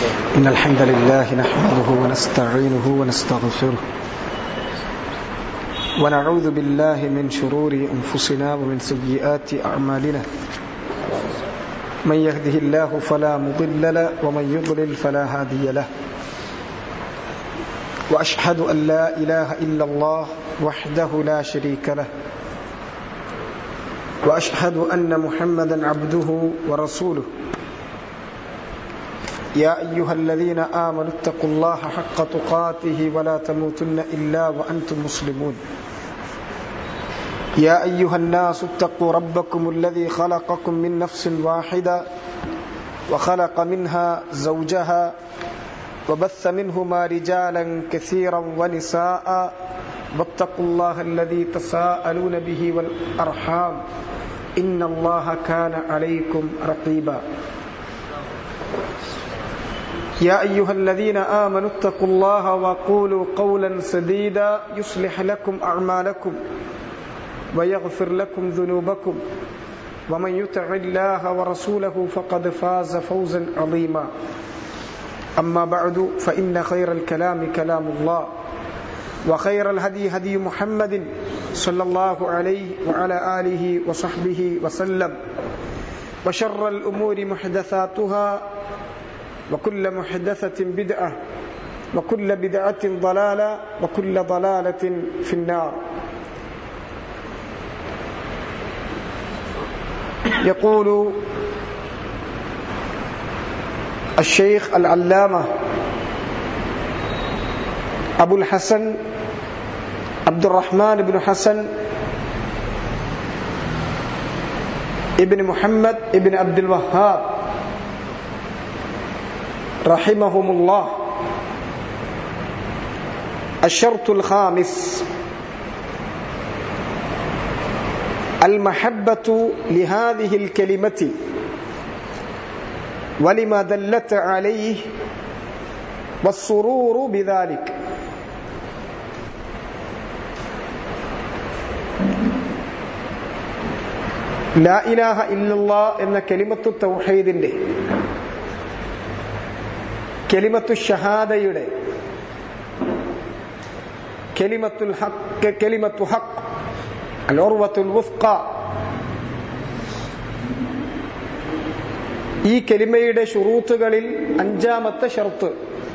إن الحمد لله نحمده ونستعينه ونستغفره ونعوذ بالله من شرور أنفسنا ومن سيئات أعمالنا من يهده الله فلا مضل له ومن يضلل فلا هادي له وأشهد أن لا إله إلا الله وحده لا شريك له وأشهد أن محمدا عبده ورسوله يا أيها الذين آمنوا اتقوا الله حق تقاته ولا تموتن إلا وأنتم مسلمون يا أيها الناس اتقوا ربكم الذي خلقكم من نفس واحدة وخلق منها زوجها وبث منهما رجالا كثيرا ونساء واتقوا الله الذي تساءلون به والأرحام إن الله كان عليكم رقيبا يا أيها الذين آمنوا اتقوا الله وقولوا قولا سديدا يصلح لكم أعمالكم ويغفر لكم ذنوبكم ومن يطع الله ورسوله فقد فاز فوزا عظيما أما بعد فإن خير الكلام كلام الله وخير الهدي هدي محمد صلى الله عليه وعلى آله وصحبه وسلم وشر الأمور محدثاتها وكل محدثة بدعة وكل بدعة ضلالة وكل ضلالة في النار يقول الشيخ العلامة أبو الحسن عبد الرحمن بن حسن ابن محمد ابن عبد الوهاب رحمهم الله الشرط الخامس المحبة لهذه الكلمة ولما دلت عليه والسرور بذلك ലാ ഇലാഹ ഇല്ലല്ലാ എന്ന കെലിമത്തു തൗഹീദിന്റെ കെലിമത്തു ഷഹാദയുടെ കെലിമത്തുൽ ഹക്ക് കെലിമത്തു ഹക്ക് അലോർവത്തുൽ വുഫ്ക ഈ കെലിമയുടെ ഷുറൂത്തുകളിൽ അഞ്ചാമത്തെ ഷർത്ത്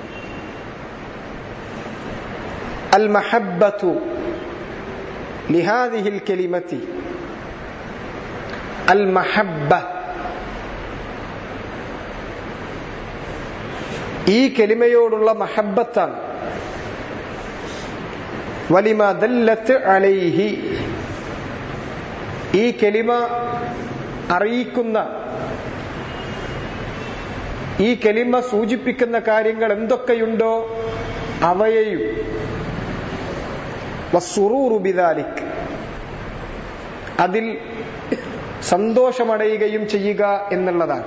അൽ മഹബത്തു ലിഹാദിഹിൽ കെലിമത്തി അൽ മഹബ്ബ ഈ കെലിമയോടുള്ള മഹബത്താണ് വലിമ ദല്ലത്ത് അലൈഹി ഈ കെലിമ അറിയിക്കുന്ന ഈ കെലിമ സൂചിപ്പിക്കുന്ന കാര്യങ്ങൾ എന്തൊക്കെയുണ്ടോ അവയെയും വസുറൂറുബിദാലിക് അതിൽ സന്തോഷമടയുകയും ചെയ്യുക എന്നുള്ളതാണ്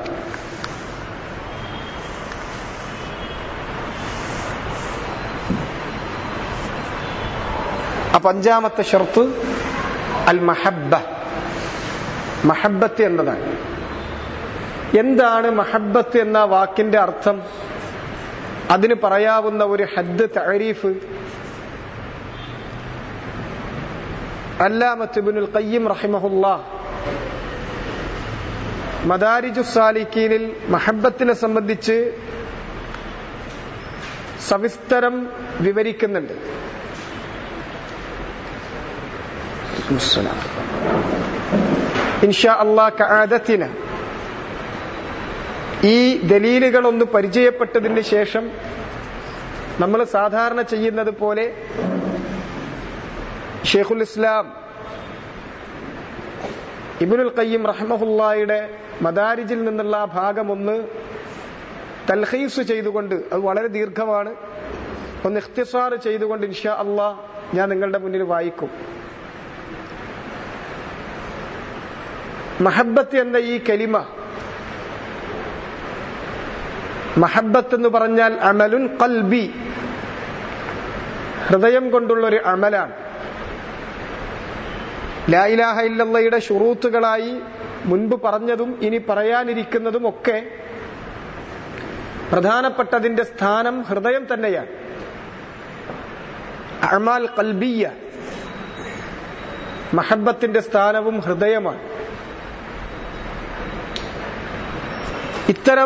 അപ്പൊ അഞ്ചാമത്തെ ഷർത്ത് അൽ മഹബ്ബ മഹബത്ത് എന്നതാണ് എന്താണ് മഹബത്ത് എന്ന വാക്കിന്റെ അർത്ഥം അതിന് പറയാവുന്ന ഒരു ഹദ് തരീഫ് അല്ലാമത്തുബിനുൽ ഖയ്യിം റഹിമഹുല്ല മദാരിജു സാലിക്കീനിൽ മഹബത്തിനെ സംബന്ധിച്ച് സവിസ്തരം വിവരിക്കുന്നുണ്ട് ഇൻഷാ അള്ളാ കആദത്തിന ഈ ദലീലുകൾ ഒന്ന് പരിചയപ്പെട്ടതിന് ശേഷം നമ്മൾ സാധാരണ ചെയ്യുന്നത് പോലെ ഷെയ്ഖുൽ ഇസ്ലാം ഇബുൽ ഖയ്യം റഹ്മഹുല്ലായുടെ മദാരിജിൽ നിന്നുള്ള ആ ഭാഗം ഒന്ന് തൽഹീസ് ചെയ്തുകൊണ്ട് അത് വളരെ ദീർഘമാണ് ഒന്ന് ഇഖ്തിസാർ ചെയ്തുകൊണ്ട് ഇൻഷാ അള്ളാ ഞാൻ നിങ്ങളുടെ മുന്നിൽ വായിക്കും മഹബത്ത് എന്ന ഈ കലിമ മഹബത്ത് എന്ന് പറഞ്ഞാൽ അമലുൻ കൽബി ഹൃദയം കൊണ്ടുള്ള ഒരു അമലാണ് ലായിലാഹ ഇല്ലയുടെ ഷുറൂത്തുകളായി മുൻപ് പറഞ്ഞതും ഇനി പറയാനിരിക്കുന്നതും ഒക്കെ പ്രധാനപ്പെട്ടതിന്റെ സ്ഥാനം ഹൃദയം തന്നെയാണ് അമാൽ കൽബിയ മഹബത്തിന്റെ സ്ഥാനവും ഹൃദയമാണ് ഇത്തരം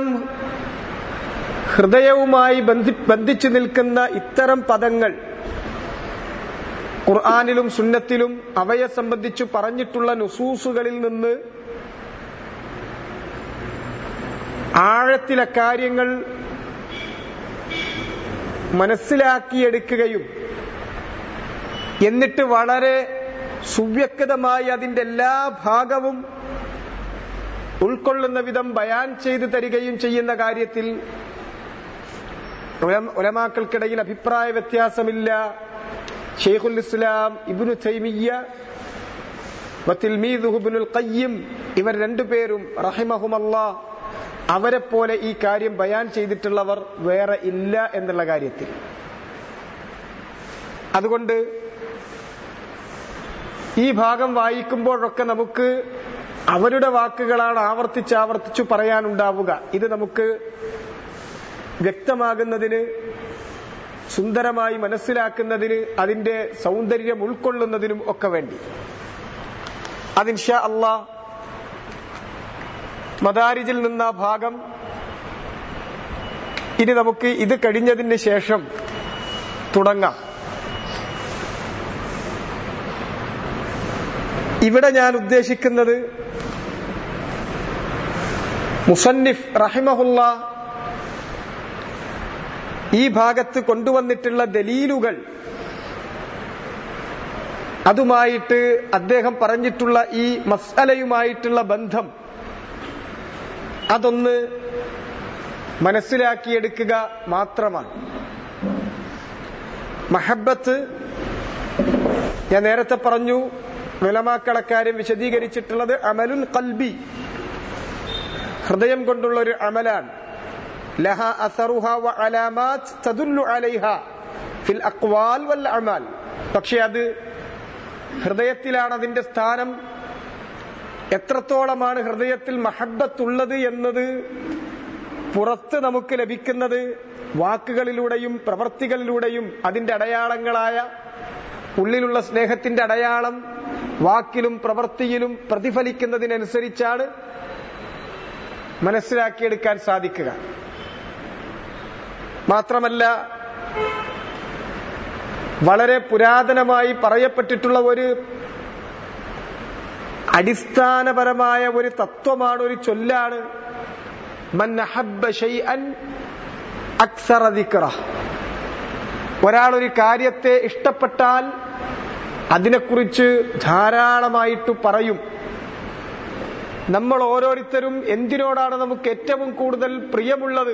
ഹൃദയവുമായി ബന്ധി ബന്ധിച്ചു നിൽക്കുന്ന ഇത്തരം പദങ്ങൾ ഖുർആാനിലും സുന്നത്തിലും അവയെ സംബന്ധിച്ചു പറഞ്ഞിട്ടുള്ള നുസൂസുകളിൽ നിന്ന് ആഴത്തിലെ കാര്യങ്ങൾ മനസ്സിലാക്കിയെടുക്കുകയും എന്നിട്ട് വളരെ സുവ്യക്തമായി അതിന്റെ എല്ലാ ഭാഗവും ഉൾക്കൊള്ളുന്ന വിധം ബയാൻ ചെയ്തു തരികയും ചെയ്യുന്ന കാര്യത്തിൽ ഉലമാക്കൾക്കിടയിൽ അഭിപ്രായ വ്യത്യാസമില്ല ഷെയ്ഖുൽ ഇസ്ലാം ഇബ്നു തൈമിയ്യ വത്തിൽമീദുഹുബിനുൽ ഖയ്യിം ഇവർ രണ്ടുപേരും റഹിമഹുമല്ലാ അവരെ പോലെ ഈ കാര്യം ബയാൻ ചെയ്തിട്ടുള്ളവർ വേറെ ഇല്ല എന്നുള്ള കാര്യത്തിൽ അതുകൊണ്ട് ഈ ഭാഗം വായിക്കുമ്പോഴൊക്കെ നമുക്ക് അവരുടെ വാക്കുകളാണ് ആവർത്തിച്ച് ആവർത്തിച്ചു പറയാനുണ്ടാവുക ഇത് നമുക്ക് വ്യക്തമാകുന്നതിന് സുന്ദരമായി മനസ്സിലാക്കുന്നതിന് അതിന്റെ സൗന്ദര്യം ഉൾക്കൊള്ളുന്നതിനും ഒക്കെ വേണ്ടി അതിൻഷാ അള്ളാ മദാരിജിൽ നിന്ന ഭാഗം ഇനി നമുക്ക് ഇത് കഴിഞ്ഞതിന് ശേഷം തുടങ്ങാം ഇവിടെ ഞാൻ ഉദ്ദേശിക്കുന്നത് മുസന്നിഫ് റഹിമഹുല്ല ഈ ഭാഗത്ത് കൊണ്ടുവന്നിട്ടുള്ള ദലീലുകൾ അതുമായിട്ട് അദ്ദേഹം പറഞ്ഞിട്ടുള്ള ഈ മസ്അലയുമായിട്ടുള്ള ബന്ധം അതൊന്ന് മനസ്സിലാക്കിയെടുക്കുക മാത്രമാണ് മഹബത്ത് ഞാൻ നേരത്തെ പറഞ്ഞു വിലമാക്കളക്കാര്യം വിശദീകരിച്ചിട്ടുള്ളത് അമലുൻ കൽബി ഹൃദയം കൊണ്ടുള്ള ഒരു അമലാണ് ലഹ അസറുഹ വ അലാമാത് തദുല്ലു അലൈഹ ഫിൽ അക്വാൽ വൽ അമാൽ പക്ഷെ അത് ഹൃദയത്തിലാണ് അതിന്റെ സ്ഥാനം എത്രത്തോളമാണ് ഹൃദയത്തിൽ മഹബത്തുള്ളത് എന്നത് പുറത്ത് നമുക്ക് ലഭിക്കുന്നത് വാക്കുകളിലൂടെയും പ്രവർത്തികളിലൂടെയും അതിന്റെ അടയാളങ്ങളായ ഉള്ളിലുള്ള സ്നേഹത്തിന്റെ അടയാളം വാക്കിലും പ്രവൃത്തിയിലും പ്രതിഫലിക്കുന്നതിനനുസരിച്ചാണ് മനസ്സിലാക്കിയെടുക്കാൻ സാധിക്കുക മാത്രമല്ല വളരെ പുരാതനമായി പറയപ്പെട്ടിട്ടുള്ള ഒരു അടിസ്ഥാനപരമായ ഒരു തത്വമാണ് ഒരു ചൊല്ലാണ് മൻ അഹബ്ബ ഷൈഅൻ അക്സറ ദിക്റ ഒരാൾ ഒരു കാര്യത്തെ ഇഷ്ടപ്പെട്ടാൽ അതിനെക്കുറിച്ച് ധാരാളമായിട്ട് പറയും നമ്മൾ ഓരോരുത്തരും എന്തിനോടാണ് നമുക്ക് ഏറ്റവും കൂടുതൽ പ്രിയമുള്ളത്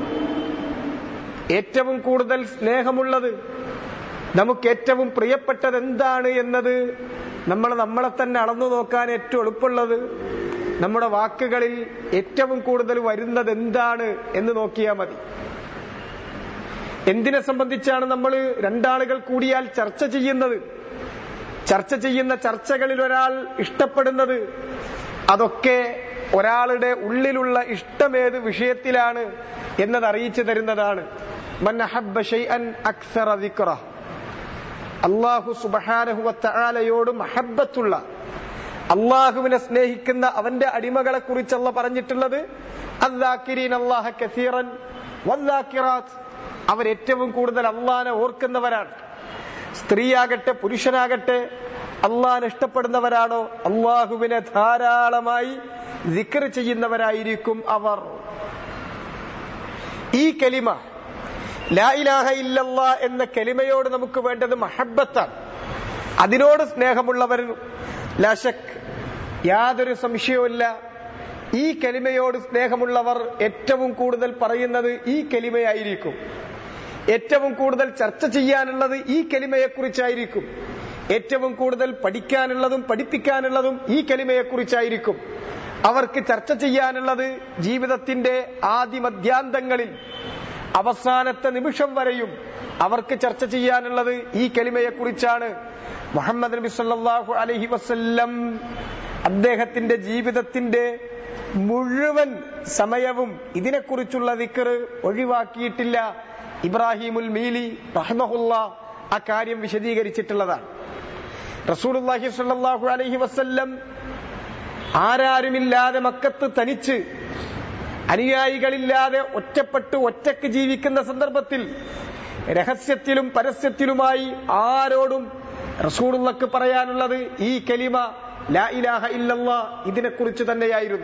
ഏറ്റവും കൂടുതൽ സ്നേഹമുള്ളത് നമുക്ക് ഏറ്റവും പ്രിയപ്പെട്ടത് എന്താണ് എന്നത് നമ്മൾ നമ്മളെ തന്നെ അളന്നു നോക്കാൻ ഏറ്റവും എളുപ്പമുള്ളത് നമ്മുടെ വാക്കുകളിൽ ഏറ്റവും കൂടുതൽ വരുന്നത് എന്താണ് എന്ന് നോക്കിയാൽ മതി എന്തിനെ സംബന്ധിച്ചാണ് നമ്മൾ രണ്ടാളുകൾ കൂടിയാൽ ചർച്ച ചെയ്യുന്നത് ചർച്ച ചെയ്യുന്ന ചർച്ചകളിൽ ഒരാൾ ഇഷ്ടപ്പെടുന്നത് അതൊക്കെ ഒരാളുടെ ഉള്ളിലുള്ള ഇഷ്ടമേത് വിഷയത്തിലാണ് എന്നത് അറിയിച്ചു തരുന്നതാണ് അള്ളാഹു സുബഹാനഹുവത്താലയോട് മഹബത്തുള്ള അള്ളാഹുവിനെ സ്നേഹിക്കുന്ന അവന്റെ അടിമകളെ കുറിച്ചല്ല പറഞ്ഞിട്ടുള്ളത് അള്ളാഹ കസീറൻ അവരേറ്റവും കൂടുതൽ അള്ളാനെ ഓർക്കുന്നവരാണ് സ്ത്രീയാകട്ടെ പുരുഷനാകട്ടെ അള്ളാൻ ഇഷ്ടപ്പെടുന്നവരാണോ അള്ളാഹുവിനെ ധാരാളമായി ദിക്കർ ചെയ്യുന്നവരായിരിക്കും അവർ ഈ കലിമ ലാ ഇലാഹ ഇല്ലല്ലാ എന്ന കലിമയോട് നമുക്ക് വേണ്ടത് മഹബത്താണ് അതിനോട് സ്നേഹമുള്ളവർ ലാശക് യാതൊരു സംശയവുമില്ല ഈ കലിമയോട് സ്നേഹമുള്ളവർ ഏറ്റവും കൂടുതൽ പറയുന്നത് ഈ കലിമയായിരിക്കും ഏറ്റവും കൂടുതൽ ചർച്ച ചെയ്യാനുള്ളത് ഈ കലിമയെക്കുറിച്ചായിരിക്കും ഏറ്റവും കൂടുതൽ പഠിക്കാനുള്ളതും പഠിപ്പിക്കാനുള്ളതും ഈ കലിമയെക്കുറിച്ചായിരിക്കും അവർക്ക് ചർച്ച ചെയ്യാനുള്ളത് ജീവിതത്തിന്റെ ആദിമധ്യാന്തങ്ങളിൽ അവസാനത്തെ നിമിഷം വരെയും അവർക്ക് ചർച്ച ചെയ്യാനുള്ളത് ഈ കലിമയെക്കുറിച്ചാണ് മുഹമ്മദ് നബി സല്ലല്ലാഹു അലൈഹി വസല്ലം അദ്ദേഹത്തിന്റെ ജീവിതത്തിന്റെ മുഴുവൻ സമയവും ഇതിനെക്കുറിച്ചുള്ള ദിക്കറ് ഒഴിവാക്കിയിട്ടില്ല ഇബ്രാഹിമുൽ മീലി റഹ്മഹുല്ല ആ കാര്യം വിശദീകരിച്ചിട്ടുള്ളതാണ് റസൂലുള്ളാഹി സ്വല്ലല്ലാഹു അലൈഹി വസല്ലം ആരാരുമില്ലാതെ മക്കത്ത് തനിച്ച് അനുയായികളില്ലാതെ ഒറ്റപ്പെട്ട് ഒറ്റക്ക് ജീവിക്കുന്ന സന്ദർഭത്തിൽ രഹസ്യത്തിലും പരസ്യത്തിലുമായി ആരോടും റസൂലുള്ളക്ക് പറയാനുള്ളത് ഈ കലിമ ലാ ഇലാഹ ഇല്ലല്ലാ ഇതിനെക്കുറിച്ച് തന്നെയായിരുന്നു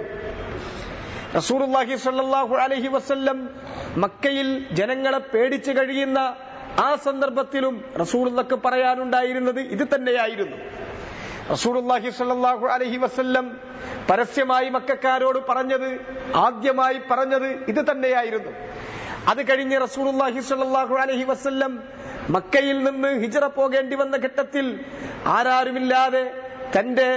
റസൂലുള്ളാഹി സ്വല്ലല്ലാഹു അലൈഹി വസല്ലം മക്കയിൽ ജനങ്ങളെ പേടിച്ചു കഴിയുന്ന ആ സന്ദർഭത്തിലും റസൂലുള്ളക്ക് പറയാനുണ്ടായിരുന്നത് ഇത് തന്നെയായിരുന്നു റസൂലുള്ളാഹി സ്വല്ലല്ലാഹു അലൈഹി വസല്ലം പരസ്യമായി മക്കാരോട് പറഞ്ഞത് ആദ്യമായി പറഞ്ഞത് ഇത് തന്നെയായിരുന്നു അത് കഴിഞ്ഞ് റസൂലുള്ളാഹി സ്വല്ലല്ലാഹു അലൈഹി വസല്ലം മക്കയിൽ നിന്ന് ഹിജറ പോകേണ്ടി വന്ന ഘട്ടത്തിൽ ആരാരുമില്ലാതെ തന്റെ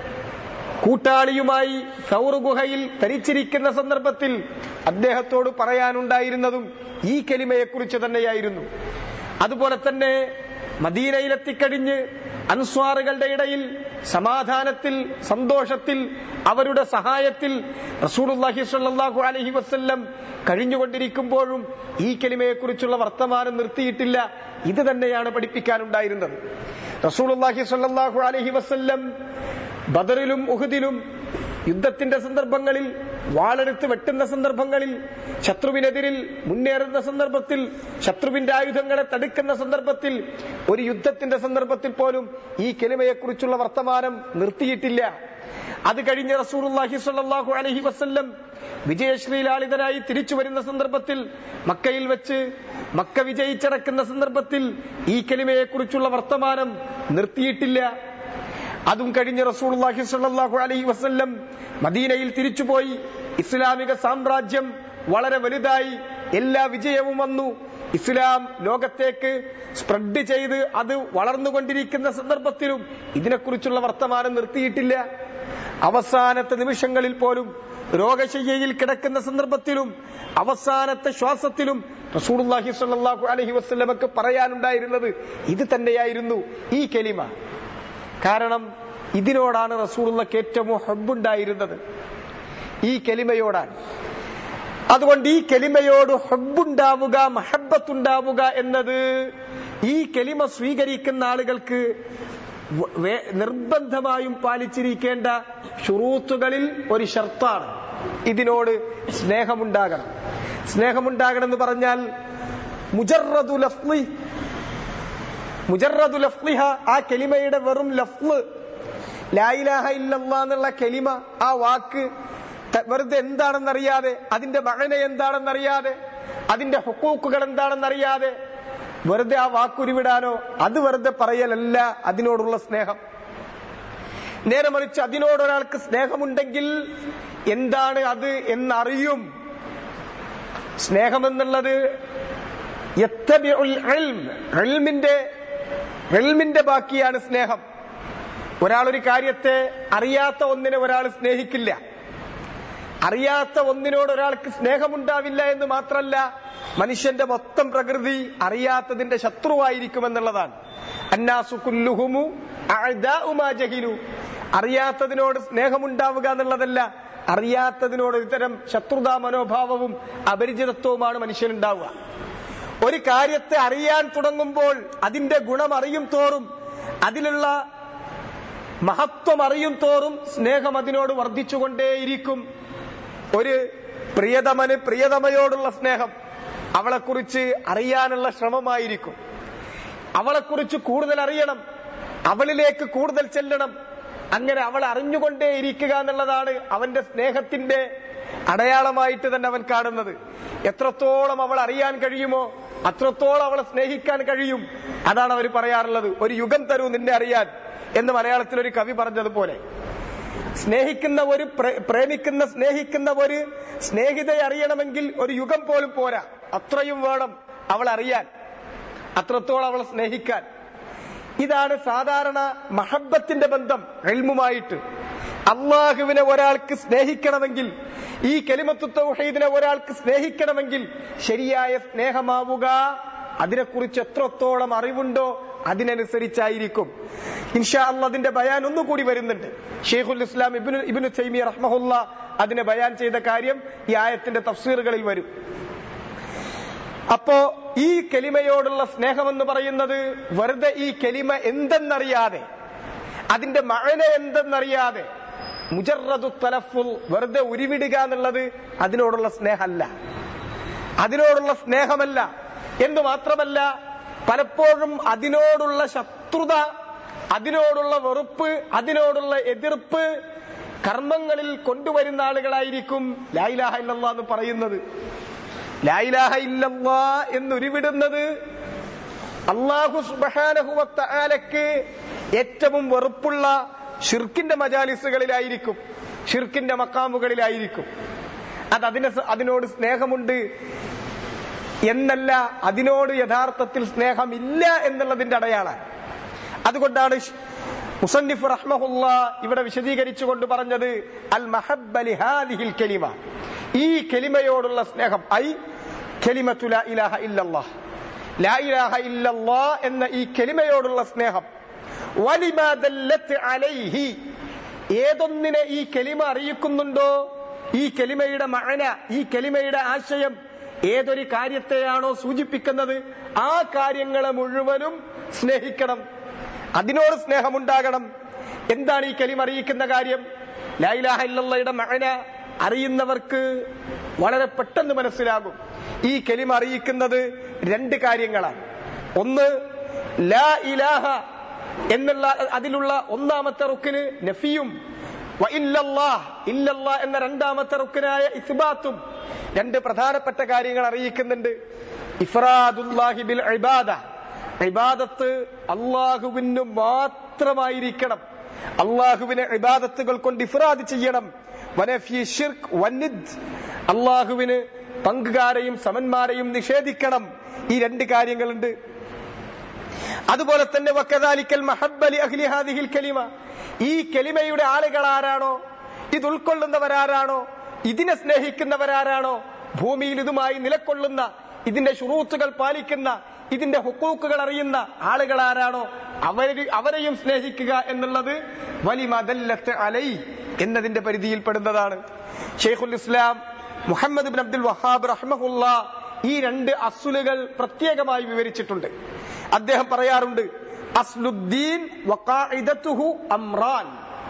കൂട്ടാളിയുമായി സൗർ ഗുഹയിൽ തരിച്ചിരിക്കുന്ന സന്ദർഭത്തിൽ അദ്ദേഹത്തോട് പറയാനുണ്ടായിരുന്നതും ഈ കലിമയെക്കുറിച്ച് തന്നെയായിരുന്നു അതുപോലെ തന്നെ മദീനയിലെത്തിക്കഴിഞ്ഞ് അൻസ്വാറുകളുടെ ഇടയിൽ സമാധാനത്തിൽ സന്തോഷത്തിൽ അവരുടെ സഹായത്തിൽ റസൂലുള്ളാഹി സ്വല്ലല്ലാഹു അലൈഹി വസല്ലം കഴിഞ്ഞുകൊണ്ടിരിക്കുമ്പോഴും ഈ കലിമയെക്കുറിച്ചുള്ള വർത്തമാനം നിർത്തിയിട്ടില്ല ഇത് തന്നെയാണ് പഠിപ്പിക്കാനുണ്ടായിരുന്നത് റസൂലുള്ളാഹി സ്വല്ലല്ലാഹു അലൈഹി വസല്ലം ബദറിലും ഉഹുദിലും യുദ്ധത്തിന്റെ സന്ദർഭങ്ങളിൽ വാളെടുത്ത് വെട്ടുന്ന സന്ദർഭങ്ങളിൽ ശത്രുവിനെതിരിൽ മുന്നേറുന്ന സന്ദർഭത്തിൽ ശത്രുവിന്റെ ആയുധങ്ങളെ തടുക്കുന്ന സന്ദർഭത്തിൽ ഒരു യുദ്ധത്തിന്റെ സന്ദർഭത്തിൽ പോലും ഈ കെലിമയെക്കുറിച്ചുള്ള വർത്തമാനം നിർത്തിയിട്ടില്ല അത് കഴിഞ്ഞ റസൂലുള്ളാഹി സ്വല്ലല്ലാഹു അലൈഹി വസല്ലം വിജയശ്രീലാളിതനായി തിരിച്ചു വരുന്ന സന്ദർഭത്തിൽ മക്കയിൽ വെച്ച് മക്ക വിജയിച്ചടക്കുന്ന സന്ദർഭത്തിൽ ഈ കെലിമയെക്കുറിച്ചുള്ള വർത്തമാനം നിർത്തിയിട്ടില്ല അതും കഴിഞ്ഞ് റസൂലുള്ളാഹി സ്വല്ലല്ലാഹു അലൈഹി വസല്ലം മദീനയിൽ തിരിച്ചുപോയി ഇസ്ലാമിക സാമ്രാജ്യം വളരെ വലുതായി എല്ലാ വിജയവും വന്നു ഇസ്ലാം ലോകത്തേക്ക് സ്പ്രെഡ് ചെയ്ത് അത് വളർന്നുകൊണ്ടിരിക്കുന്ന സന്ദർഭത്തിലും ഇതിനെക്കുറിച്ചുള്ള വർത്തമാനം നിർത്തിയിട്ടില്ല അവസാനത്തെ നിമിഷങ്ങളിൽ പോലും രോഗശയ്യയിൽ കിടക്കുന്ന സന്ദർഭത്തിലും അവസാനത്തെ ശ്വാസത്തിലും റസൂലുള്ളാഹി സ്വല്ലല്ലാഹു അലൈഹി വസല്ലമക്ക് പറയാനുണ്ടായിരുന്നത് ഇത് തന്നെയായിരുന്നു ഈ കെലിമ കാരണം ഇതിനോടാണ് റസൂലുള്ളക്ക് ഏറ്റവും ഹബ്ബുണ്ടായിരുന്നത് ഈ കെലിമയോടാണ് അതുകൊണ്ട് ഈ കെലിമയോട് ഹബ്ബുണ്ടാവുക മഹബത്തുണ്ടാവുക എന്നത് ഈ കെലിമ സ്വീകരിക്കുന്ന ആളുകൾക്ക് വേ- നിർബന്ധമായും പാലിച്ചിരിക്കേണ്ട ഷുറൂത്തുകളിൽ ഒരു ഷർത്താണ് ഇതിനോട് സ്നേഹമുണ്ടാകണം സ്നേഹമുണ്ടാകണം എന്ന് പറഞ്ഞാൽ മുജറദു ലഫ്ളി മുജറദു ലഫ്ലിഹ ആ കെലിമയുടെ വെറും ലഫ്ല് ലായിലാഹ ഇല്ലല്ലാ എന്നുള്ള കെലിമ ആ വാക്ക് ത- വെറുതെ എന്താണെന്നറിയാതെ അതിന്റെ മകന എന്താണെന്നറിയാതെ അതിന്റെ ഹുക്കൂക്കുകൾ എന്താണെന്നറിയാതെ വെറുതെ ആ വാക്കുരുവിടാനോ അത് വെറുതെ പറയലല്ല അതിനോടുള്ള സ്നേഹം നേരെ മറിച്ച് അതിനോട് ഒരാൾക്ക് സ്നേഹമുണ്ടെങ്കിൽ എന്താണ് അത് എന്നറിയും സ്നേഹമെന്നുള്ളത് യത്തബിഉൽ ഇൽം. ഇൽമിന്റെ ഇൽമിന്റെ ബാക്കിയാണ് സ്നേഹം ഒരാൾ ഒരു കാര്യത്തെ അറിയാത്ത ഒന്നിനെ ഒരാൾ സ്നേഹിക്കില്ല അറിയാത്ത ഒന്നിനോട് ഒരാൾക്ക് സ്നേഹമുണ്ടാവില്ല എന്ന് മാത്രല്ല മനുഷ്യന്റെ മൊത്തം പ്രകൃതി അറിയാത്തതിന്റെ ശത്രുവായിരിക്കുമെന്നുള്ളതാണ് അന്നാസു കുല്ലുഹുമു അഅദാഉ മാ ജഹിലു അറിയാത്തതിനോട് സ്നേഹമുണ്ടാവുക എന്നുള്ളതല്ല അറിയാത്തതിനോട് ഒരുതരം ശത്രുതാ മനോഭാവവും അപരിചിതത്വവുമാണ് മനുഷ്യനുണ്ടാവുക ഒരു കാര്യത്തെ അറിയാൻ തുടങ്ങുമ്പോൾ അതിന്റെ ഗുണം അറിയും തോറും അതിലുള്ള മഹത്വം അറിയും തോറും സ്നേഹം അതിനോട് വർദ്ധിച്ചുകൊണ്ടേയിരിക്കും ഒരു പ്രിയതമന് പ്രിയതമയോടുള്ള സ്നേഹം അവളെക്കുറിച്ച് അറിയാനുള്ള ശ്രമമായിരിക്കും അവളെക്കുറിച്ച് കൂടുതൽ അറിയണം അവളിലേക്ക് കൂടുതൽ ചെല്ലണം അങ്ങനെ അവൾ അറിഞ്ഞുകൊണ്ടേ ഇരിക്കുക എന്നുള്ളതാണ് അവന്റെ സ്നേഹത്തിന്റെ അടയാളമായിട്ട് തന്നെ അവൻ കാണുന്നത് എത്രത്തോളം അവൾ അറിയാൻ കഴിയുമോ അത്രത്തോളം അവളെ സ്നേഹിക്കാൻ കഴിയും അതാണ് അവർ പറയാറുള്ളത് ഒരു യുഗം തരൂ നിന്നെ അറിയാൻ എന്ന് മലയാളത്തിൽ ഒരു കവി പറഞ്ഞതുപോലെ സ്നേഹിക്കുന്ന ഒരു പ്രേ- പ്രേമിക്കുന്ന സ്നേഹിക്കുന്ന ഒരു സ്നേഹിതയെ അറിയണമെങ്കിൽ ഒരു യുഗം പോലും പോരാ അത്രയും വേണം അവൾ അറിയാൻ അത്രത്തോളം അവളെ സ്നേഹിക്കാൻ ഇതാണ് സാധാരണ മഹബത്തിന്റെ ബന്ധം എൽമുമായിട്ട് അള്ളാഹുവിനെ ഒരാൾക്ക് സ്നേഹിക്കണമെങ്കിൽ ഈ കെലിമത്തു തൗഹീദിനെ ഒരാൾക്ക് സ്നേഹിക്കണമെങ്കിൽ ശരിയായ സ്നേഹമാവുക അതിനെക്കുറിച്ച് എത്രത്തോളം അറിവുണ്ടോ അതിനനുസരിച്ചായിരിക്കും ഇൻഷാ അല്ല അതിന്റെ ബയാൻ ഒന്നുകൂടി വരുന്നുണ്ട് ഷെയ്ഖുൽ ഇസ്ലാം ഇബിനു ഇബിനു തൈമിയ റഹ്മഹുല്ല അതിനെ ബയാൻ ചെയ്ത കാര്യം ഈ ആയത്തിന്റെ തഫ്സീറുകളിൽ വരും അപ്പോ ഈ കെലിമയോടുള്ള സ്നേഹമെന്ന് പറയുന്നത് വെറുതെ ഈ കെലിമ എന്തെന്നറിയാതെ അതിന്റെ മഴന എന്തെന്നറിയാതെ മുജറദു തലഫുൽ വെറുതെ ഉരുവിടുക എന്നുള്ളത് അതിനോടുള്ള സ്നേഹമല്ല അതിനോടുള്ള സ്നേഹമല്ല എന്ന് മാത്രമല്ല പലപ്പോഴും അതിനോടുള്ള ശത്രുത അതിനോടുള്ള വെറുപ്പ് അതിനോടുള്ള എതിർപ്പ് കർമ്മങ്ങളിൽ കൊണ്ടുവരുന്ന ആളുകളായിരിക്കും ലായിലാഹ ഇല്ലല്ലാ എന്ന് പറയുന്നത് ലായിലാഹ ഇല്ലല്ലാ എന്നുരുവിടുന്നത് അള്ളാഹു സുബാനഹുവത്താലക്ക് ഏറ്റവും വെറുപ്പുള്ള ഷിർക്കിന്റെ മജാലിസുകളിലായിരിക്കും ഷിർക്കിന്റെ മക്കാമുകളിലായിരിക്കും അത് അതിന് സ- അതിനോട് സ്നേഹമുണ്ട് എന്നല്ല അതിനോട് യഥാർത്ഥത്തിൽ സ്നേഹമില്ല എന്നുള്ളതിന്റെ അടയാളം അതുകൊണ്ടാണ് ഷ്- മുസന്നിഫ് റഹ്മഹുല്ല ഇവിടെ വിശദീകരിച്ചുകൊണ്ട് പറഞ്ഞത് അൽ മഹബ്ബ ലിഹാദിഹിൽ കലിമ ഈ കലിമയോടുള്ള സ്നേഹം ഐ കലിമത്തു ലാ ഇലാഹ ഇല്ലല്ലാഹ് ലാ ഇലാഹ ഇല്ലല്ലാ എന്ന ഈ കലിമയോടുള്ള സ്നേഹം വലിമാ ദല്ലത്ത് അലൈഹി ഏതൊന്നിനെ ഈ കലിമ അറിയിക്കുന്നുണ്ടോ ഈ കലിമയുടെ മഅന ഈ കലിമയുടെ ആശയം ഏതൊരു കാര്യത്തെയാണോ സൂചിപ്പിക്കുന്നത് ആ കാര്യങ്ങളെ മുഴുവനും സ്നേഹിക്കണം അതിനോട് സ്നേഹമുണ്ടാകണം എന്താണ് ഈ കലിമ അറിയിക്കുന്ന കാര്യം ലൈലാഹ ഇല്ലയുടെ മഅന അറിയുന്നവർക്ക് വളരെ പെട്ടെന്ന് മനസ്സിലാകും ഈ കലിമ അറിയിക്കുന്നത് രണ്ട് കാര്യങ്ങളാണ് ഒന്ന് ലാ ഇലാഹ എന്നുള്ള അതിലുള്ള ഒന്നാമത്തെ റുക്കിന് നഫിയും വ ഇല്ലല്ലാഹ് ഇല്ലല്ലാ എന്ന രണ്ടാമത്തെ റുക്കിനായ ഇസ്ബാത്തും രണ്ട് പ്രധാനപ്പെട്ട കാര്യങ്ങൾ അറിയിക്കുന്നുണ്ട് ഇഫ്രാദുല്ലാഹി ബിൽ ഇബാദ ഇബാദത്ത് അള്ളാഹുവിന് മാത്രമായിരിക്കണം അള്ളാഹുവിനെ ഇബാദത്തുകൾ കൊണ്ട് ഇഫ്രാദ് ചെയ്യണം വനഫി ഷിർക്ക് വന്നിദ് അള്ളാഹുവിന് പങ്കുകാരെയും സമന്മാരെയും നിഷേധിക്കണം ഈ രണ്ട് കാര്യങ്ങളുണ്ട് അതുപോലെ തന്നെ വക്കദാലിക്കൽ മഹബ്ബലി അഹ്ലി ഹാദിഹിൽ കലിമ ഈ കലിമയുടെ ആളുകൾ ആരാണോ ഇത് ഉൾക്കൊള്ളുന്നവരാരാണോ ഇതിനെ സ്നേഹിക്കുന്നവരാരാണോ ഭൂമിയിൽ ഇതുമായി നിലക്കൊള്ളുന്ന ഇതിന്റെ ഷുറൂത്തുകൾ പാലിക്കുന്ന ഇതിന്റെ ഹുക്കൂക്കുകൾ അറിയുന്ന ആളുകൾ ആരാണോ അവര് അവരെയും സ്നേഹിക്കുക എന്നുള്ളത് വലിമദല്ലത്ത് അലൈ എന്നതിന്റെ പരിധിയിൽപ്പെടുന്നതാണ് ഷെയ്ഖുൽ ഇസ്ലാം മുഹമ്മദ് ബിൻ അബ്ദുൽ വഹാബ് റഹ്മഹുല്ല ഈ രണ്ട് അസുലുകൾ പ്രത്യേകമായി വിവരിച്ചിട്ടുണ്ട് അദ്ദേഹം പറയാറുണ്ട് അസ്ലുദ്ദീൻ വഖാഇദത്തുഹു അംറാൻ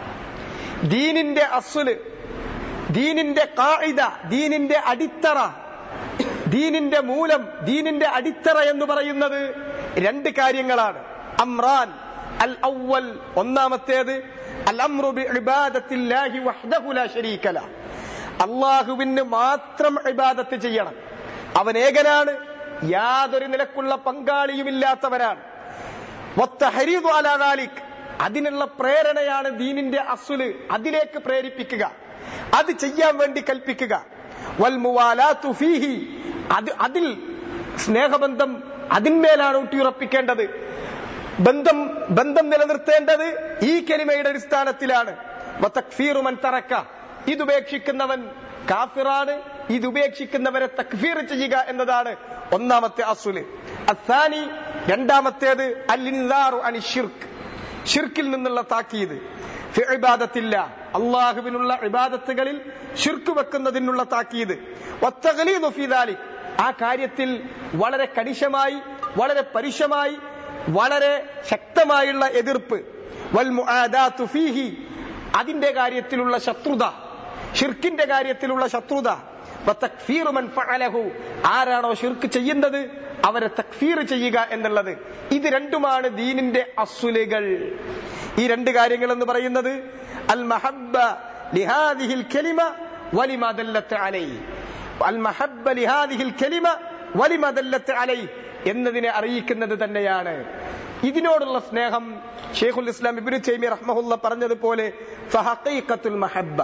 ദീനിന്റെ അസുല് ദീനിന്റെ കായിദ ദീനിന്റെ അടിത്തറ ദീനിന്റെ മൂലം ദീനിന്റെ അടിത്തറ എന്ന് പറയുന്നത് രണ്ട് കാര്യങ്ങളാണ് അമ്രാൻ അൽ അവൽ ഒന്നാമത്തേത് അൽ അമ്രു ബി ഇബാദത്തില്ലാഹി വഹ്ദഹു ലാ ശരീക ല അള്ളാഹുവിന് മാത്രം ഇബാദത്ത് ചെയ്യണം അവൻ ഏകനാണ് യാതൊരു നിലക്കുള്ള പങ്കാളിയുമില്ലാത്തവരാണ് വത്തഹരീദു അലാ ദാലിക് അതിനുള്ള പ്രേരണയാണ് ദീനിന്റെ അസുല് അതിലേക്ക് പ്രേരിപ്പിക്കുക അത് ചെയ്യാൻ വേണ്ടി കൽപ്പിക്കുക വൽ മുവാലാത്തു ഫീഹി അത് അതിൽ സ്നേഹബന്ധം അതിന്മേലാണ് ഊട്ടിയുറപ്പിക്കേണ്ടത് ബന്ധം ബന്ധം നിലനിർത്തേണ്ടത് ഈ കെലിമയുടെ അടിസ്ഥാനത്തിലാണ് വതക്ഫീറു മൻ തറക്ക ഇതുപേക്ഷിക്കുന്നവൻ കാഫിറാണ് ഇതുപേക്ഷിക്കുന്നവരെ തക്ഫീർ ചെയ്യുക എന്നതാണ് ഒന്നാമത്തെ അസുല് അസാനി രണ്ടാമത്തേത് അല്ലിൻസാറു അനി ഷിർക്ക് ഷിർക്കിൽ നിന്നുള്ള താക്കീത് ഫി ഇബാദത്തില്ല അള്ളാഹുവിനുള്ള ഇബാദത്തുകളിൽ ഷിർക്ക് വെക്കുന്നതിനുള്ള താക്കീത് വത്തഗലീദു ഫീ ദാലിക് ആ കാര്യത്തിൽ വളരെ കണിശമായി വളരെ പരുഷമായി വളരെ ശക്തമായുള്ള എതിർപ്പ് വൽ മുആദാത്തു ഫീഹി അതിന്റെ കാര്യത്തിലുള്ള ശത്രുത ഷിർക്കിന്റെ കാര്യത്തിലുള്ള ശത്രുത വതക്ഫീറു മൻ ഫഅലഹു ആരാണോ ഷിർക്ക് ചെയ്യുന്നത് അവരെ തക്ഫീർ ചെയ്യുക എന്നുള്ളത് ഇത് രണ്ടുമാണ് ദീനിന്റെ അസുലുകൾ ഈ രണ്ട് കാര്യങ്ങൾ എന്ന് പറയുന്നത് അൽ മഹബ്ബ ലിഹാദിഹിൽ കലിമ വലിമദല്ലത്ത് അലൈ അൽ മഹബ്ബ ലിഹാദിഹിൽ കലിമ വലിമദല്ലത്ത് അലൈ എന്നതിനെ അറിയിക്കുന്നത് തന്നെയാണ് ഇതിനോടുള്ള സ്നേഹം ഷെയ്ഖുൽ ഇസ്ലാം ഇബ്നു തൈമി റഹ്മഹുല്ല പറഞ്ഞതുപോലെ ഫഹഖീഖത്തുൽ മഹബ്ബ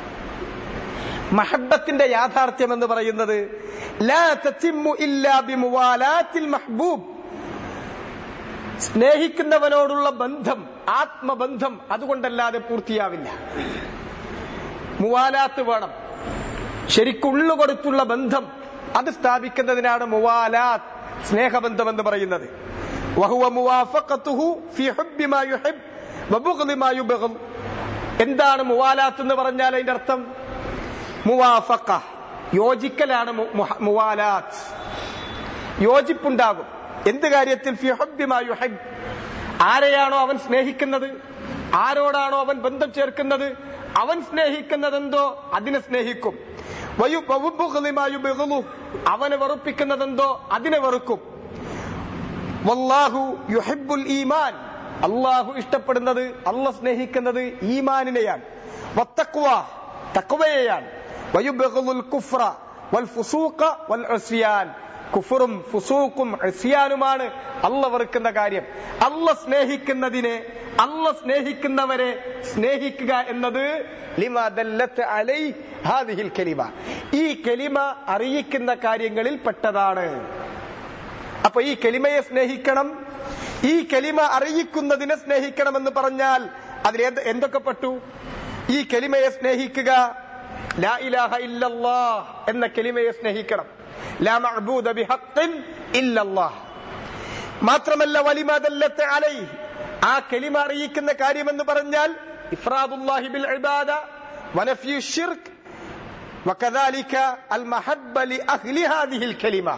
മഹബത്തിന്റെ യാഥാർത്ഥ്യം എന്ന് പറയുന്നത് ലാ തത്തിമ്മു ഇല്ലാ ബിമുവാലാത്തിൽ മഹ്ബൂബ് സ്നേഹിക്കുന്നവനോടുള്ള ബന്ധം ആത്മബന്ധം അതുകൊണ്ടല്ലാതെ പൂർത്തിയാവില്ല മുവാലാത്ത് വേണം ശരിക്കുള്ളു കൊടുത്തുള്ള ബന്ധം അത് സ്ഥാപിക്കുന്നതിനാണ് മുവാലാത്ത് സ്നേഹബന്ധം എന്ന് പറയുന്നത് വഹുവ മുവാഫഖത്തുഹു ഫി ഹുബ്ബി മാ യുഹിബ് വബുഗ്ളി മാ യുബ്ഗൾ എന്താണ് മുവാലാത്ത് എന്ന് പറഞ്ഞാൽ അതിന്റെ അർത്ഥം മുവാഫഖ യോജിക്കലാണ് മു- മുഹ- മുവാലാത്ത് യോജിപ്പുണ്ടാകും എന്ത് കാര്യത്തിൽ ഫി ഹുബ്ബി മാ യുഹിബ് ആരെയാണോ അവൻ സ്നേഹിക്കുന്നത് ആരോടാണോ അവൻ ബന്ധം ചേർക്കുന്നത് അവൻ സ്നേഹിക്കുന്നതെന്തോ അതിനെ സ്നേഹിക്കും വയു- വബുഗ്ളി മാ യുബ്ഗളു. അവനെ വെറുപ്പിക്കുന്നതെന്തോ അതിനെ വെറുക്കും വല്ലാഹു യുഹിബ്ബുൽ ഈമാൻ അള്ളാഹു ഇഷ്ടപ്പെടുന്നത് അല്ല സ്നേഹിക്കുന്നത് ഈമാനിനെയാണ് വത്തഖ്വ തഖ്വയെയാണ് വയുബ്ഗിളുൽ കുഫ്ര വൽ ഫുസൂഖ വൽ ഉസ്യാൻ കുഫറും ഫുസൂഖും ഉസ്യാനുമാണ് അല്ല വെറുക്കുന്ന കാര്യം അല്ല സ്നേഹിക്കുന്നതിനെ അല്ല സ്നേഹിക്കുന്നവരെ സ്നേഹിക്കുക എന്നത് ലിമാ ദല്ലത്ത് അലൈ ഹാദിഹിൽ കലിമ ഈ കലിമ അറിയിക്കുന്ന കാര്യങ്ങളിൽ പെട്ടതാണ് അപ്പൊ ഈ കലിമയെ സ്നേഹിക്കണം ഈ കലിമ അറിയിക്കുന്നതിനെ സ്നേഹിക്കണമെന്ന് പറഞ്ഞാൽ അതിൽ എന്ത് എന്തൊക്കെ പെട്ടു ഈ കലിമയെ സ്നേഹിക്കുക ലാ ഇലാഹ ഇല്ലല്ലാഹ് എന്ന കലിമയെ സ്നേഹിക്കണം ലാ മഅബൂദ ബിഹഖ്ഖിൻ ഇല്ലല്ലാഹ് മാത്രമല്ല വലിമദല്ലത്ത് അലൈ ആ കലിമ അറിയിക്കുന്ന കാര്യമെന്ന് പറഞ്ഞാൽ ഇഫ്രാദുല്ലാഹി ബിൽ ഇബാദ വനഫ്യു ഷിർക്ക് وكذلك المحبة لأهل هذه الكلمة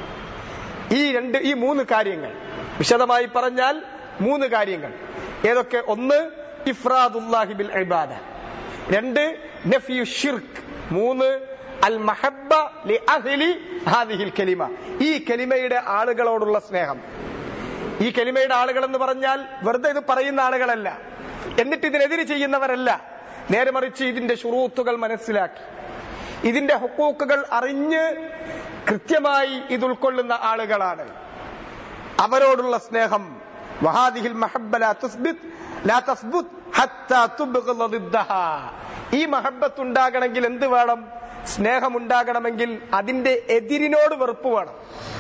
ഈ രണ്ട് ഈ മൂന്ന് കാര്യങ്ങൾ വിശദമായി പറഞ്ഞാൽ മൂന്ന് കാര്യങ്ങൾ ഏതൊക്കെ ഒന്ന് ഇഫ്രാദുല്ലാഹി ബിൽ ഇബാദ രണ്ട് നഫിയു ഷിർക്ക് മൂന്ന് അൽ മഹബ്ബ ലി അഹ്ലി ഹാദിഹിൽ കലിമ ഈ കലിമയുടെ ആളുകളോടുള്ള സ്നേഹം ഈ കലിമയുടെ ആളുകൾ എന്ന് പറഞ്ഞാൽ വെറുതെ ഇത് പറയുന്ന ആളുകളല്ല എന്നിട്ട് ഇതിനെതിരെ ചെയ്യുന്നവരല്ല നേരെ മറിച്ച് ഇതിന്റെ ഷുറൂത്തുകൾ മനസ്സിലാക്കി ഇതിന്റെ ഹുക്കൂക്കുകൾ അറിഞ്ഞ് കൃത്യമായി ഇത് ഉൾക്കൊള്ളുന്ന ആളുകളാണ് അവരോടുള്ള സ്നേഹം വഹാദിഹിൽ മഹബ്ബ ലാ തുസ്ബിത് ലാ തസ്ബുത് ഹത്താ തുബ്ഗള ളിദ്ദഹാ. ഈ മഹബത്ത് ഉണ്ടാകണമെങ്കിൽ എന്ത് വേണം സ്നേഹം ഉണ്ടാകണമെങ്കിൽ അതിന്റെ എതിരിനോട് വെറുപ്പ് വേണം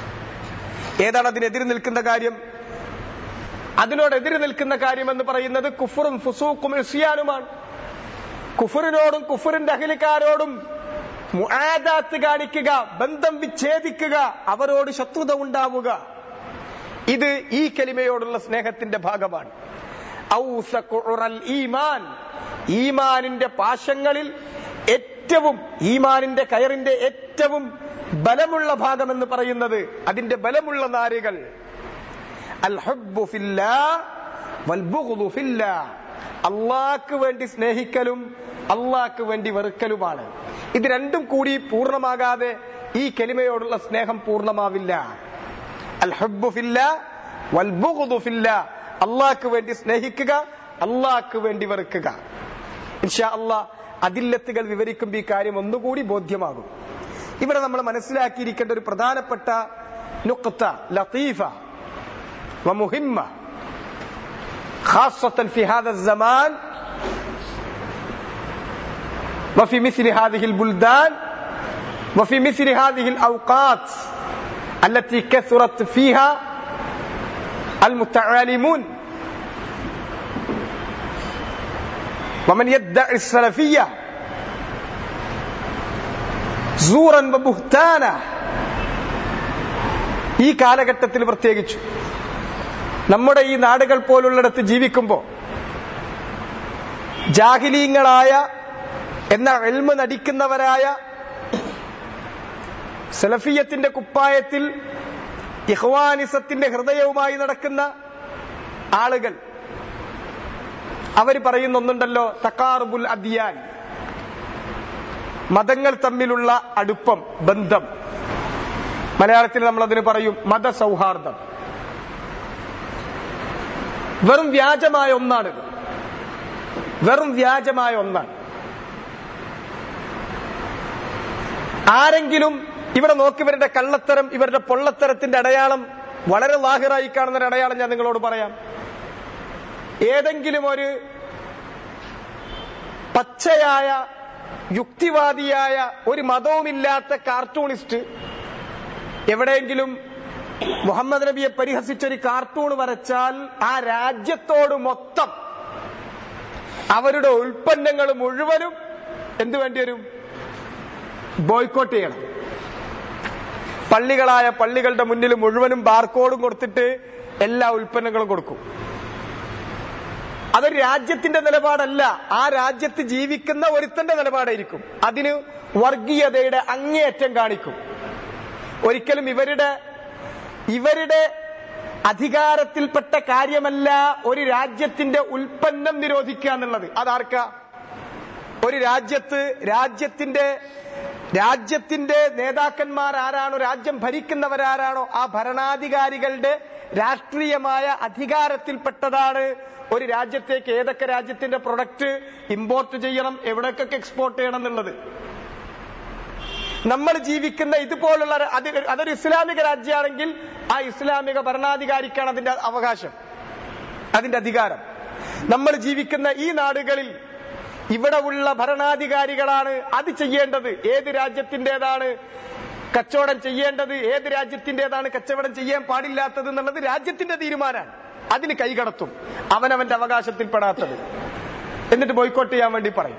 ഏതാണ് അതിനെതിര് നിൽക്കുന്ന കാര്യം അതിനോട് എതിര് നിൽക്കുന്ന കാര്യം എന്ന് പറയുന്നത് കുഫറും ഫുസൂക്കും ഇസ്യാനുമാണ് കുഫറിനോടും കുഫറിന്റെ അഖിലക്കാരോടും മുആദാത്ത് കാണിക്കുക ബന്ധം വിച്ഛേദിക്കുക അവരോട് ശത്രുത ഉണ്ടാവുക ഇത് ഈ കലിമയോടുള്ള സ്നേഹത്തിന്റെ ഭാഗമാണ് ഔസഖു ഉറൽ ഈമാൻ ഈമാനിന്റെ പാശങ്ങളിൽ ഏറ്റവും ഈമാനിന്റെ കയറിന്റെ ഏറ്റവും ബലമുള്ള ഭാഗം എന്ന് പറയുന്നത് അതിന്റെ ബലമുള്ള നാരുകൾ അൽ ഹബ്ബു ഫില്ലാ വൽ ബുഗ്ദു ഫില്ലാ അള്ളാഹ്ക്ക് വേണ്ടി സ്നേഹിക്കലും അള്ളാഹ്ക്ക് വേണ്ടി വെറുക്കലുമാണ് ഇത് രണ്ടും കൂടി പൂർണ്ണമാകാതെ ഈ കെലിമയോടുള്ള സ്നേഹം പൂർണ്ണമാവില്ല അൽ ഹബ്ബു ഫില്ലാ വൽ ബുഗ്ദു ഫില്ലാ അള്ളാഹ്ക്ക് വേണ്ടി സ്നേഹിക്കുക അള്ളാഹ്ക്ക് വേണ്ടി വെറുക്കുക ഇൻഷാ അള്ളാഹ് അതില്ലത്തുകൾ വിവരിക്കുമ്പോൾ ഈ കാര്യം ഒന്നുകൂടി ബോധ്യമാകും ഇവിടെ നമ്മൾ മനസ്സിലാക്കിയിരിക്കേണ്ട ഒരു പ്രധാനപ്പെട്ട നുക്ത ലത്തീഫ ومهمة خاصة في هذا الزمان وفي مثل هذه البلدان وفي مثل هذه الأوقات التي كثرت فيها المتعالمون ومن يدعي السلفية زورا وبهتانا ഈ കാലഘട്ടത്തിൽ പ്രത്യേകിച്ചു നമ്മുടെ ഈ നാടുകൾ പോലുള്ളിടത്ത് ജീവിക്കുമ്പോൾ ജാഹിലീങ്ങളായ എന്ന എൽമ നടിക്കുന്നവരായ സലഫിയത്തിന്റെ കുപ്പായത്തിൽ ഇഹ്വാനിസത്തിന്റെ ഹൃദയവുമായി നടക്കുന്ന ആളുകൾ അവർ പറയുന്നൊന്നുണ്ടല്ലോ തക്കാറുബുൽ അദിയാൻ മതങ്ങൾ തമ്മിലുള്ള അടുപ്പം ബന്ധം മലയാളത്തിൽ നമ്മൾ അതിന് പറയും മതസൗഹാർദ്ദം വെറും വ്യാജമായ ഒന്നാണ് വെറും വ്യാജമായ ഒന്നാണ് ആരെങ്കിലും ഇവിടെ നോക്കി ഇവരുടെ കള്ളത്തരം ഇവരുടെ പൊള്ളത്തരത്തിന്റെ അടയാളം വളരെ ലാഹിറായി കാണുന്ന ഒരു അടയാളം ഞാൻ നിങ്ങളോട് പറയാം ഏതെങ്കിലും ഒരു പച്ചയായ യുക്തിവാദിയായ ഒരു മതവുമില്ലാത്ത കാർട്ടൂണിസ്റ്റ് എവിടെയെങ്കിലും മുഹമ്മദ് നബിയെ പരിഹസിച്ചൊരു കാർട്ടൂൺ വരച്ചാൽ ആ രാജ്യത്തോട് മൊത്തം അവരുടെ ഉൽപ്പന്നങ്ങൾ മുഴുവനും എന്തു വേണ്ടി വരും ബോയ്ക്കോട്ട് ചെയ്യണം പള്ളികളായ പള്ളികളുടെ മുന്നിൽ മുഴുവനും ബാർകോഡും കൊടുത്തിട്ട് എല്ലാ ഉൽപ്പന്നങ്ങളും കൊടുക്കും അതൊരു രാജ്യത്തിന്റെ നിലപാടല്ല ആ രാജ്യത്ത് ജീവിക്കുന്ന ഒരുത്തന്റെ നിലപാടായിരിക്കും അതിന് വർഗീയതയുടെ അങ്ങേയറ്റം കാണിക്കും ഒരിക്കലും ഇവരുടെ ഇവരുടെ അധികാരത്തിൽപ്പെട്ട കാര്യമല്ല ഒരു രാജ്യത്തിന്റെ ഉൽപ്പന്നം നിരോധിക്കുക എന്നുള്ളത് അതാർക്ക ഒരു രാജ്യത്ത് രാജ്യത്തിന്റെ രാജ്യത്തിന്റെ നേതാക്കന്മാർ ആരാണോ രാജ്യം ഭരിക്കുന്നവരാരാണോ ആ ഭരണാധികാരികളുടെ രാഷ്ട്രീയമായ അധികാരത്തിൽപ്പെട്ടതാണ് ഒരു രാജ്യത്തേക്ക് ഏതൊക്കെ രാജ്യത്തിന്റെ പ്രൊഡക്റ്റ് ഇമ്പോർട്ട് ചെയ്യണം എവിടേക്കൊക്കെ എക്സ്പോർട്ട് ചെയ്യണം എന്നുള്ളത് നമ്മൾ ജീവിക്കുന്ന ഇതുപോലുള്ള ഒരു- അത് അതൊരു ഇസ്ലാമിക രാജ്യമാണെങ്കിൽ ആ ഇസ്ലാമിക ഭരണാധികാരിക്കാണ് അതിന്റെ അവകാശം അതിന്റെ അധികാരം നമ്മൾ ജീവിക്കുന്ന ഈ നാടുകളിൽ ഇവിടെ ഉള്ള ഭരണാധികാരികളാണ് അത് ചെയ്യേണ്ടത് ഏത് രാജ്യത്തിന്റേതാണ് കച്ചവടം ചെയ്യേണ്ടത് ഏത് രാജ്യത്തിന്റേതാണ് കച്ചവടം ചെയ്യാൻ പാടില്ലാത്തത് എന്നുള്ളത് രാജ്യത്തിന്റെ തീരുമാനമാണ് അതിന് കൈകടത്തും അവനവന്റെ അവകാശത്തിൽപ്പെടാത്തത് എന്നിട്ട് ബോയ്ക്കോട്ട് ചെയ്യാൻ വേണ്ടി പറയും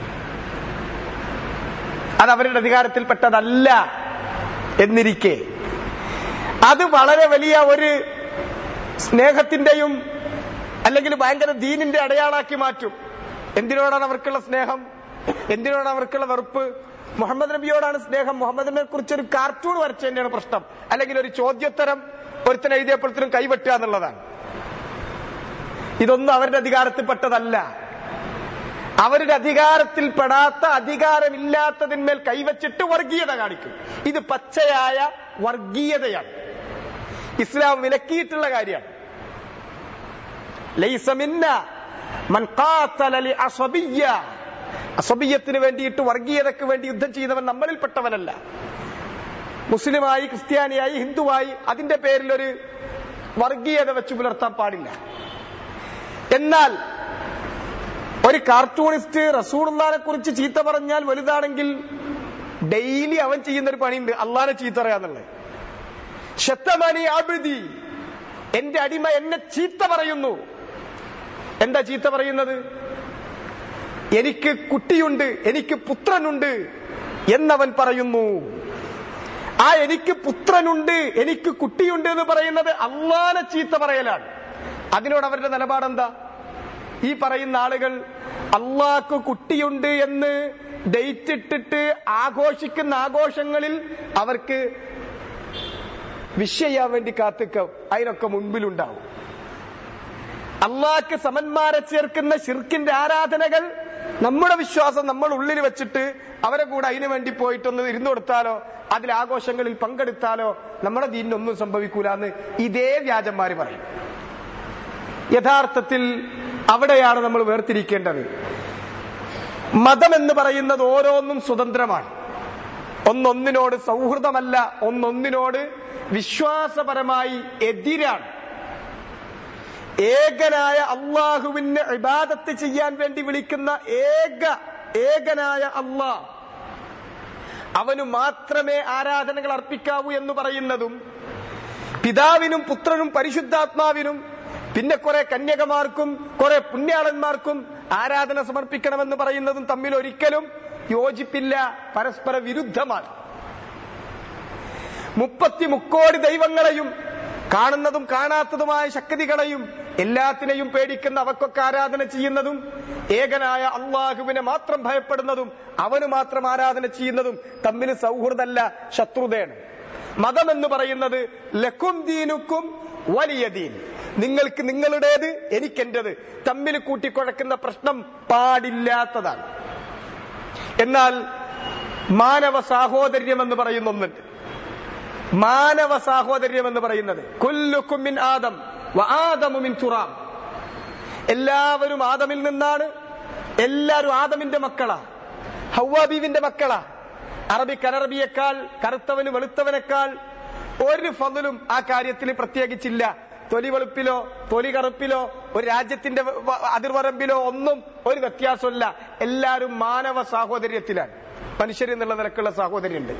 അത് അവരുടെ അധികാരത്തിൽപ്പെട്ടതല്ല എന്നിരിക്കെ അത് വളരെ വലിയ ഒരു സ്നേഹത്തിന്റെയും അല്ലെങ്കിൽ ഭയങ്കര ദീനിന്റെ അടയാളാക്കി മാറ്റും എന്തിനോടാണ് അവർക്കുള്ള സ്നേഹം എന്തിനോടാണ് അവർക്കുള്ള വെറുപ്പ് മുഹമ്മദ് നബിയോടാണ് സ്നേഹം മുഹമ്മദ് നബിയെ കുറിച്ച് ഒരു കാർട്ടൂൺ വരച്ച തന്നെയാണ് പ്രശ്നം അല്ലെങ്കിൽ ഒരു ചോദ്യോത്തരം ഒരുത്തൻ എഴുതിയപ്പോഴത്തേനും കൈവെട്ടുക എന്നുള്ളതാണ് ഇതൊന്നും അവരുടെ അധികാരത്തിൽപ്പെട്ടതല്ല അവരുടെ അധികാരത്തിൽപ്പെടാത്ത അധികാരമില്ലാത്തതിന്മേൽ കൈവച്ചിട്ട് വർഗീയത കാണിക്കും ഇത് പച്ചയായ വർഗീയതയാണ് ഇസ്ലാം വിലക്കിയിട്ടുള്ള കാര്യമാണ് ലൈസ മിന്ന മൻ ഖാതല ലി അസബിയ്യ അസബിയത്തിന് വേണ്ടിയിട്ട് വർഗീയതയ്ക്ക് വേണ്ടി യുദ്ധം ചെയ്യുന്നവൻ നമ്മളിൽപ്പെട്ടവനല്ല മുസ്ലിമായി ക്രിസ്ത്യാനിയായി ഹിന്ദുവായി അതിന്റെ പേരിൽ ഒരു വർഗീയത വെച്ച് പുലർത്താൻ പാടില്ല എന്നാൽ ഒരു കാർട്ടൂണിസ്റ്റ് റസൂർനെ കുറിച്ച് ചീത്ത പറഞ്ഞാൽ വലുതാണെങ്കിൽ ഡെയിലി അവൻ ചെയ്യുന്ന ഒരു പണിയുണ്ട് അള്ളാനെ ചീത്ത പറയാന്നുള്ളത് ശത്തമനി ആബിദി എന്റെ അടിമ എന്നെ ചീത്ത പറയുന്നു എന്താ ചീത്ത പറയുന്നത് എനിക്ക് കുട്ടിയുണ്ട് എനിക്ക് പുത്രനുണ്ട് എന്നവൻ പറയുന്നു ആ എനിക്ക് പുത്രനുണ്ട് എനിക്ക് കുട്ടിയുണ്ട് എന്ന് പറയുന്നത് അള്ളാനെ ചീത്ത പറയലാണ് അതിനോട് അവരുടെ നിലപാടെന്താ ഈ പറയുന്ന ആളുകൾ അള്ളാഹ്ക്ക് കുട്ടിയുണ്ട് എന്ന് ഡേറ്റ് ഇട്ടിട്ട് ആഘോഷിക്കുന്ന ആഘോഷങ്ങളിൽ അവർക്ക് വിഷ് ചെയ്യാൻ വേണ്ടി കാത്തിക്കും അതിനൊക്കെ മുൻപിലുണ്ടാവും അള്ളാഹ്ക്ക് സമന്മാരെ ചേർക്കുന്ന ഷിർക്കിന്റെ ആരാധനകൾ നമ്മുടെ വിശ്വാസം നമ്മൾ ഉള്ളിൽ വെച്ചിട്ട് അവരെ കൂടെ അതിനു വേണ്ടി പോയിട്ടൊന്ന് ഇരുന്നു കൊടുത്താലോ അതിൽ ആഘോഷങ്ങളിൽ പങ്കെടുത്താലോ നമ്മുടെ ദീനിനൊന്നും സംഭവിക്കൂല എന്ന് ഇതേ വ്യാജന്മാര് പറയും യഥാർത്ഥത്തിൽ അവിടെയാണ് നമ്മൾ വേർതിരിക്കേണ്ടത് മതം എന്ന് പറയുന്നത് ഓരോന്നും സ്വതന്ത്രമാണ് ഒന്നൊന്നിനോട് സൗഹൃദമല്ല ഒന്നൊന്നിനോട് വിശ്വാസപരമായി എതിരാണ് ഏകനായ അള്ളാഹുവിന് ഇബാദത്ത് ചെയ്യാൻ വേണ്ടി വിളിക്കുന്ന ഏക ഏകനായ അള്ളാഹ് അവന് മാത്രമേ ആരാധനകൾ അർപ്പിക്കാവൂ എന്ന് പറയുന്നതും പിതാവിനും പുത്രനും പരിശുദ്ധാത്മാവിനും പിന്നെ കുറെ കന്യകമാർക്കും കുറെ പുണ്യാളന്മാർക്കും ആരാധന സമർപ്പിക്കണമെന്ന് പറയുന്നതും തമ്മിൽ ഒരിക്കലും യോജിപ്പില്ല പരസ്പര വിരുദ്ധമാണ് മുപ്പത്തി മുക്കോടി ദൈവങ്ങളെയും കാണുന്നതും കാണാത്തതുമായ ശക്തികളെയും എല്ലാത്തിനെയും പേടിക്കുന്ന അവക്കൊക്കെ ആരാധന ചെയ്യുന്നതും ഏകനായ അള്ളാഹുവിനെ മാത്രം ഭയപ്പെടുന്നതും അവന് മാത്രം ആരാധന ചെയ്യുന്നതും തമ്മിൽ സൗഹൃദമല്ല ശത്രുതയാണ് മതം എന്ന് പറയുന്നത് ലക്കും ദീനുക്കും വലിയ ദീൻ നിങ്ങൾക്ക് നിങ്ങളുടേത് എനിക്കെന്റേത് തമ്മിൽ കൂട്ടിക്കുഴക്കുന്ന പ്രശ്നം പാടില്ലാത്തതാണ് എന്നാൽ മാനവ സാഹോദര്യം എന്ന് പറയുന്ന ഒന്നുണ്ട് മാനവ സാഹോദര്യം എന്ന് പറയുന്നത് കുല്ലുക്കും മിൻ ആദം വ ആദമു മിൻ തുറാം എല്ലാവരും ആദമിൽ നിന്നാണ് എല്ലാവരും ആദമിന്റെ മക്കളാ ഹൗവാബീവിന്റെ മക്കളാ അറബി കനറബിയേക്കാൾ കറുത്തവന് വെളുത്തവനേക്കാൾ ഒരു ഫതിലും ആ കാര്യത്തിൽ പ്രത്യേകിച്ചില്ല തൊലി വെളുപ്പിലോ തൊലി കറുപ്പിലോ ഒരു രാജ്യത്തിന്റെ വ- വ- അതിർവരമ്പിലോ ഒന്നും ഒരു വ്യത്യാസമില്ല എല്ലാവരും മാനവ സാഹോദര്യത്തിലാണ് മനുഷ്യർ എന്നുള്ള നിലക്കുള്ള സാഹോദര്യമുണ്ട്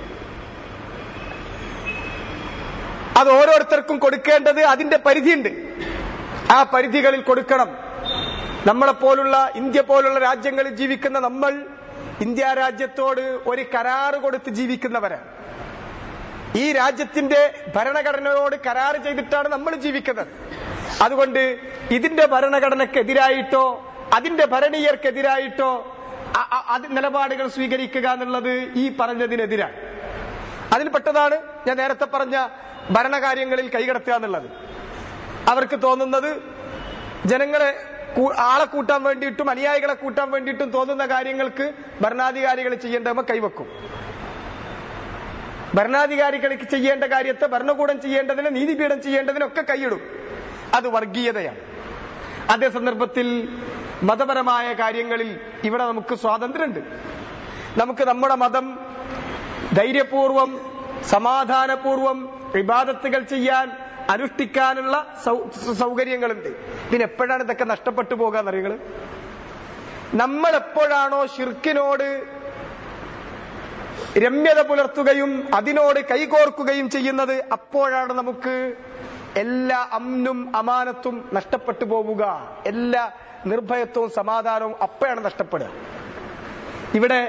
അത് ഓരോരുത്തർക്കും കൊടുക്കേണ്ടത് അതിന്റെ പരിധിയുണ്ട് ആ പരിധികളിൽ കൊടുക്കണം നമ്മളെ പോലുള്ള ഇന്ത്യ പോലുള്ള രാജ്യങ്ങളിൽ ജീവിക്കുന്ന നമ്മൾ ഇന്ത്യ രാജ്യത്തോട് ഒരു കരാറ് കൊടുത്ത് ജീവിക്കുന്നവരാണ് ഈ രാജ്യത്തിന്റെ ഭരണഘടനയോട് കരാർ ചെയ്തിട്ടാണ് നമ്മൾ ജീവിക്കുന്നത് അതുകൊണ്ട് ഇതിന്റെ ഭരണഘടനക്കെതിരായിട്ടോ അതിന്റെ ഭരണീയർക്കെതിരായിട്ടോ അ- അ- അത് നിലപാടുകൾ സ്വീകരിക്കുക എന്നുള്ളത് ഈ പറഞ്ഞതിനെതിരാണ് അതിൽപ്പെട്ടതാണ് ഞാൻ നേരത്തെ പറഞ്ഞ ഭരണകാര്യങ്ങളിൽ കൈകടത്തുക എന്നുള്ളത് അവർക്ക് തോന്നുന്നത് ജനങ്ങളെ കൂ- ആളെ കൂട്ടാൻ വേണ്ടിയിട്ടും അനുയായികളെ കൂട്ടാൻ വേണ്ടിയിട്ടും തോന്നുന്ന കാര്യങ്ങൾക്ക് ഭരണാധികാരികൾ ചെയ്യേണ്ടവ കൈവെക്കും ഭരണാധികാരികൾക്ക് ചെയ്യേണ്ട കാര്യത്തെ ഭരണകൂടം ചെയ്യേണ്ടതിന് നീതിപീഠം ചെയ്യേണ്ടതിനൊക്കെ കൈയിടും അത് വർഗീയതയാണ് അതേ സന്ദർഭത്തിൽ മതപരമായ കാര്യങ്ങളിൽ ഇവിടെ നമുക്ക് സ്വാതന്ത്ര്യമുണ്ട് നമുക്ക് നമ്മുടെ മതം ധൈര്യപൂർവം സമാധാനപൂർവം വിവാദത്തുകൾ ചെയ്യാൻ അനുഷ്ഠിക്കാനുള്ള സൗ- സൗകര്യങ്ങളുണ്ട് പിന്നെ എപ്പോഴാണ് ഇതൊക്കെ നഷ്ടപ്പെട്ടു പോകാന്ന് അറിയുന്നത് നമ്മൾ എപ്പോഴാണോ ഷിർക്കിനോട് രമ്യത പുലർത്തുകയും അതിനോട് കൈകോർക്കുകയും ചെയ്യുന്നത് അപ്പോഴാണ് നമുക്ക് എല്ലാ അമ്നും അമാനത്തും നഷ്ടപ്പെട്ടു പോവുക എല്ലാ നിർഭയത്വവും സമാധാനവും അപ്പോഴാണ് നഷ്ടപ്പെടുക ഇവിടെ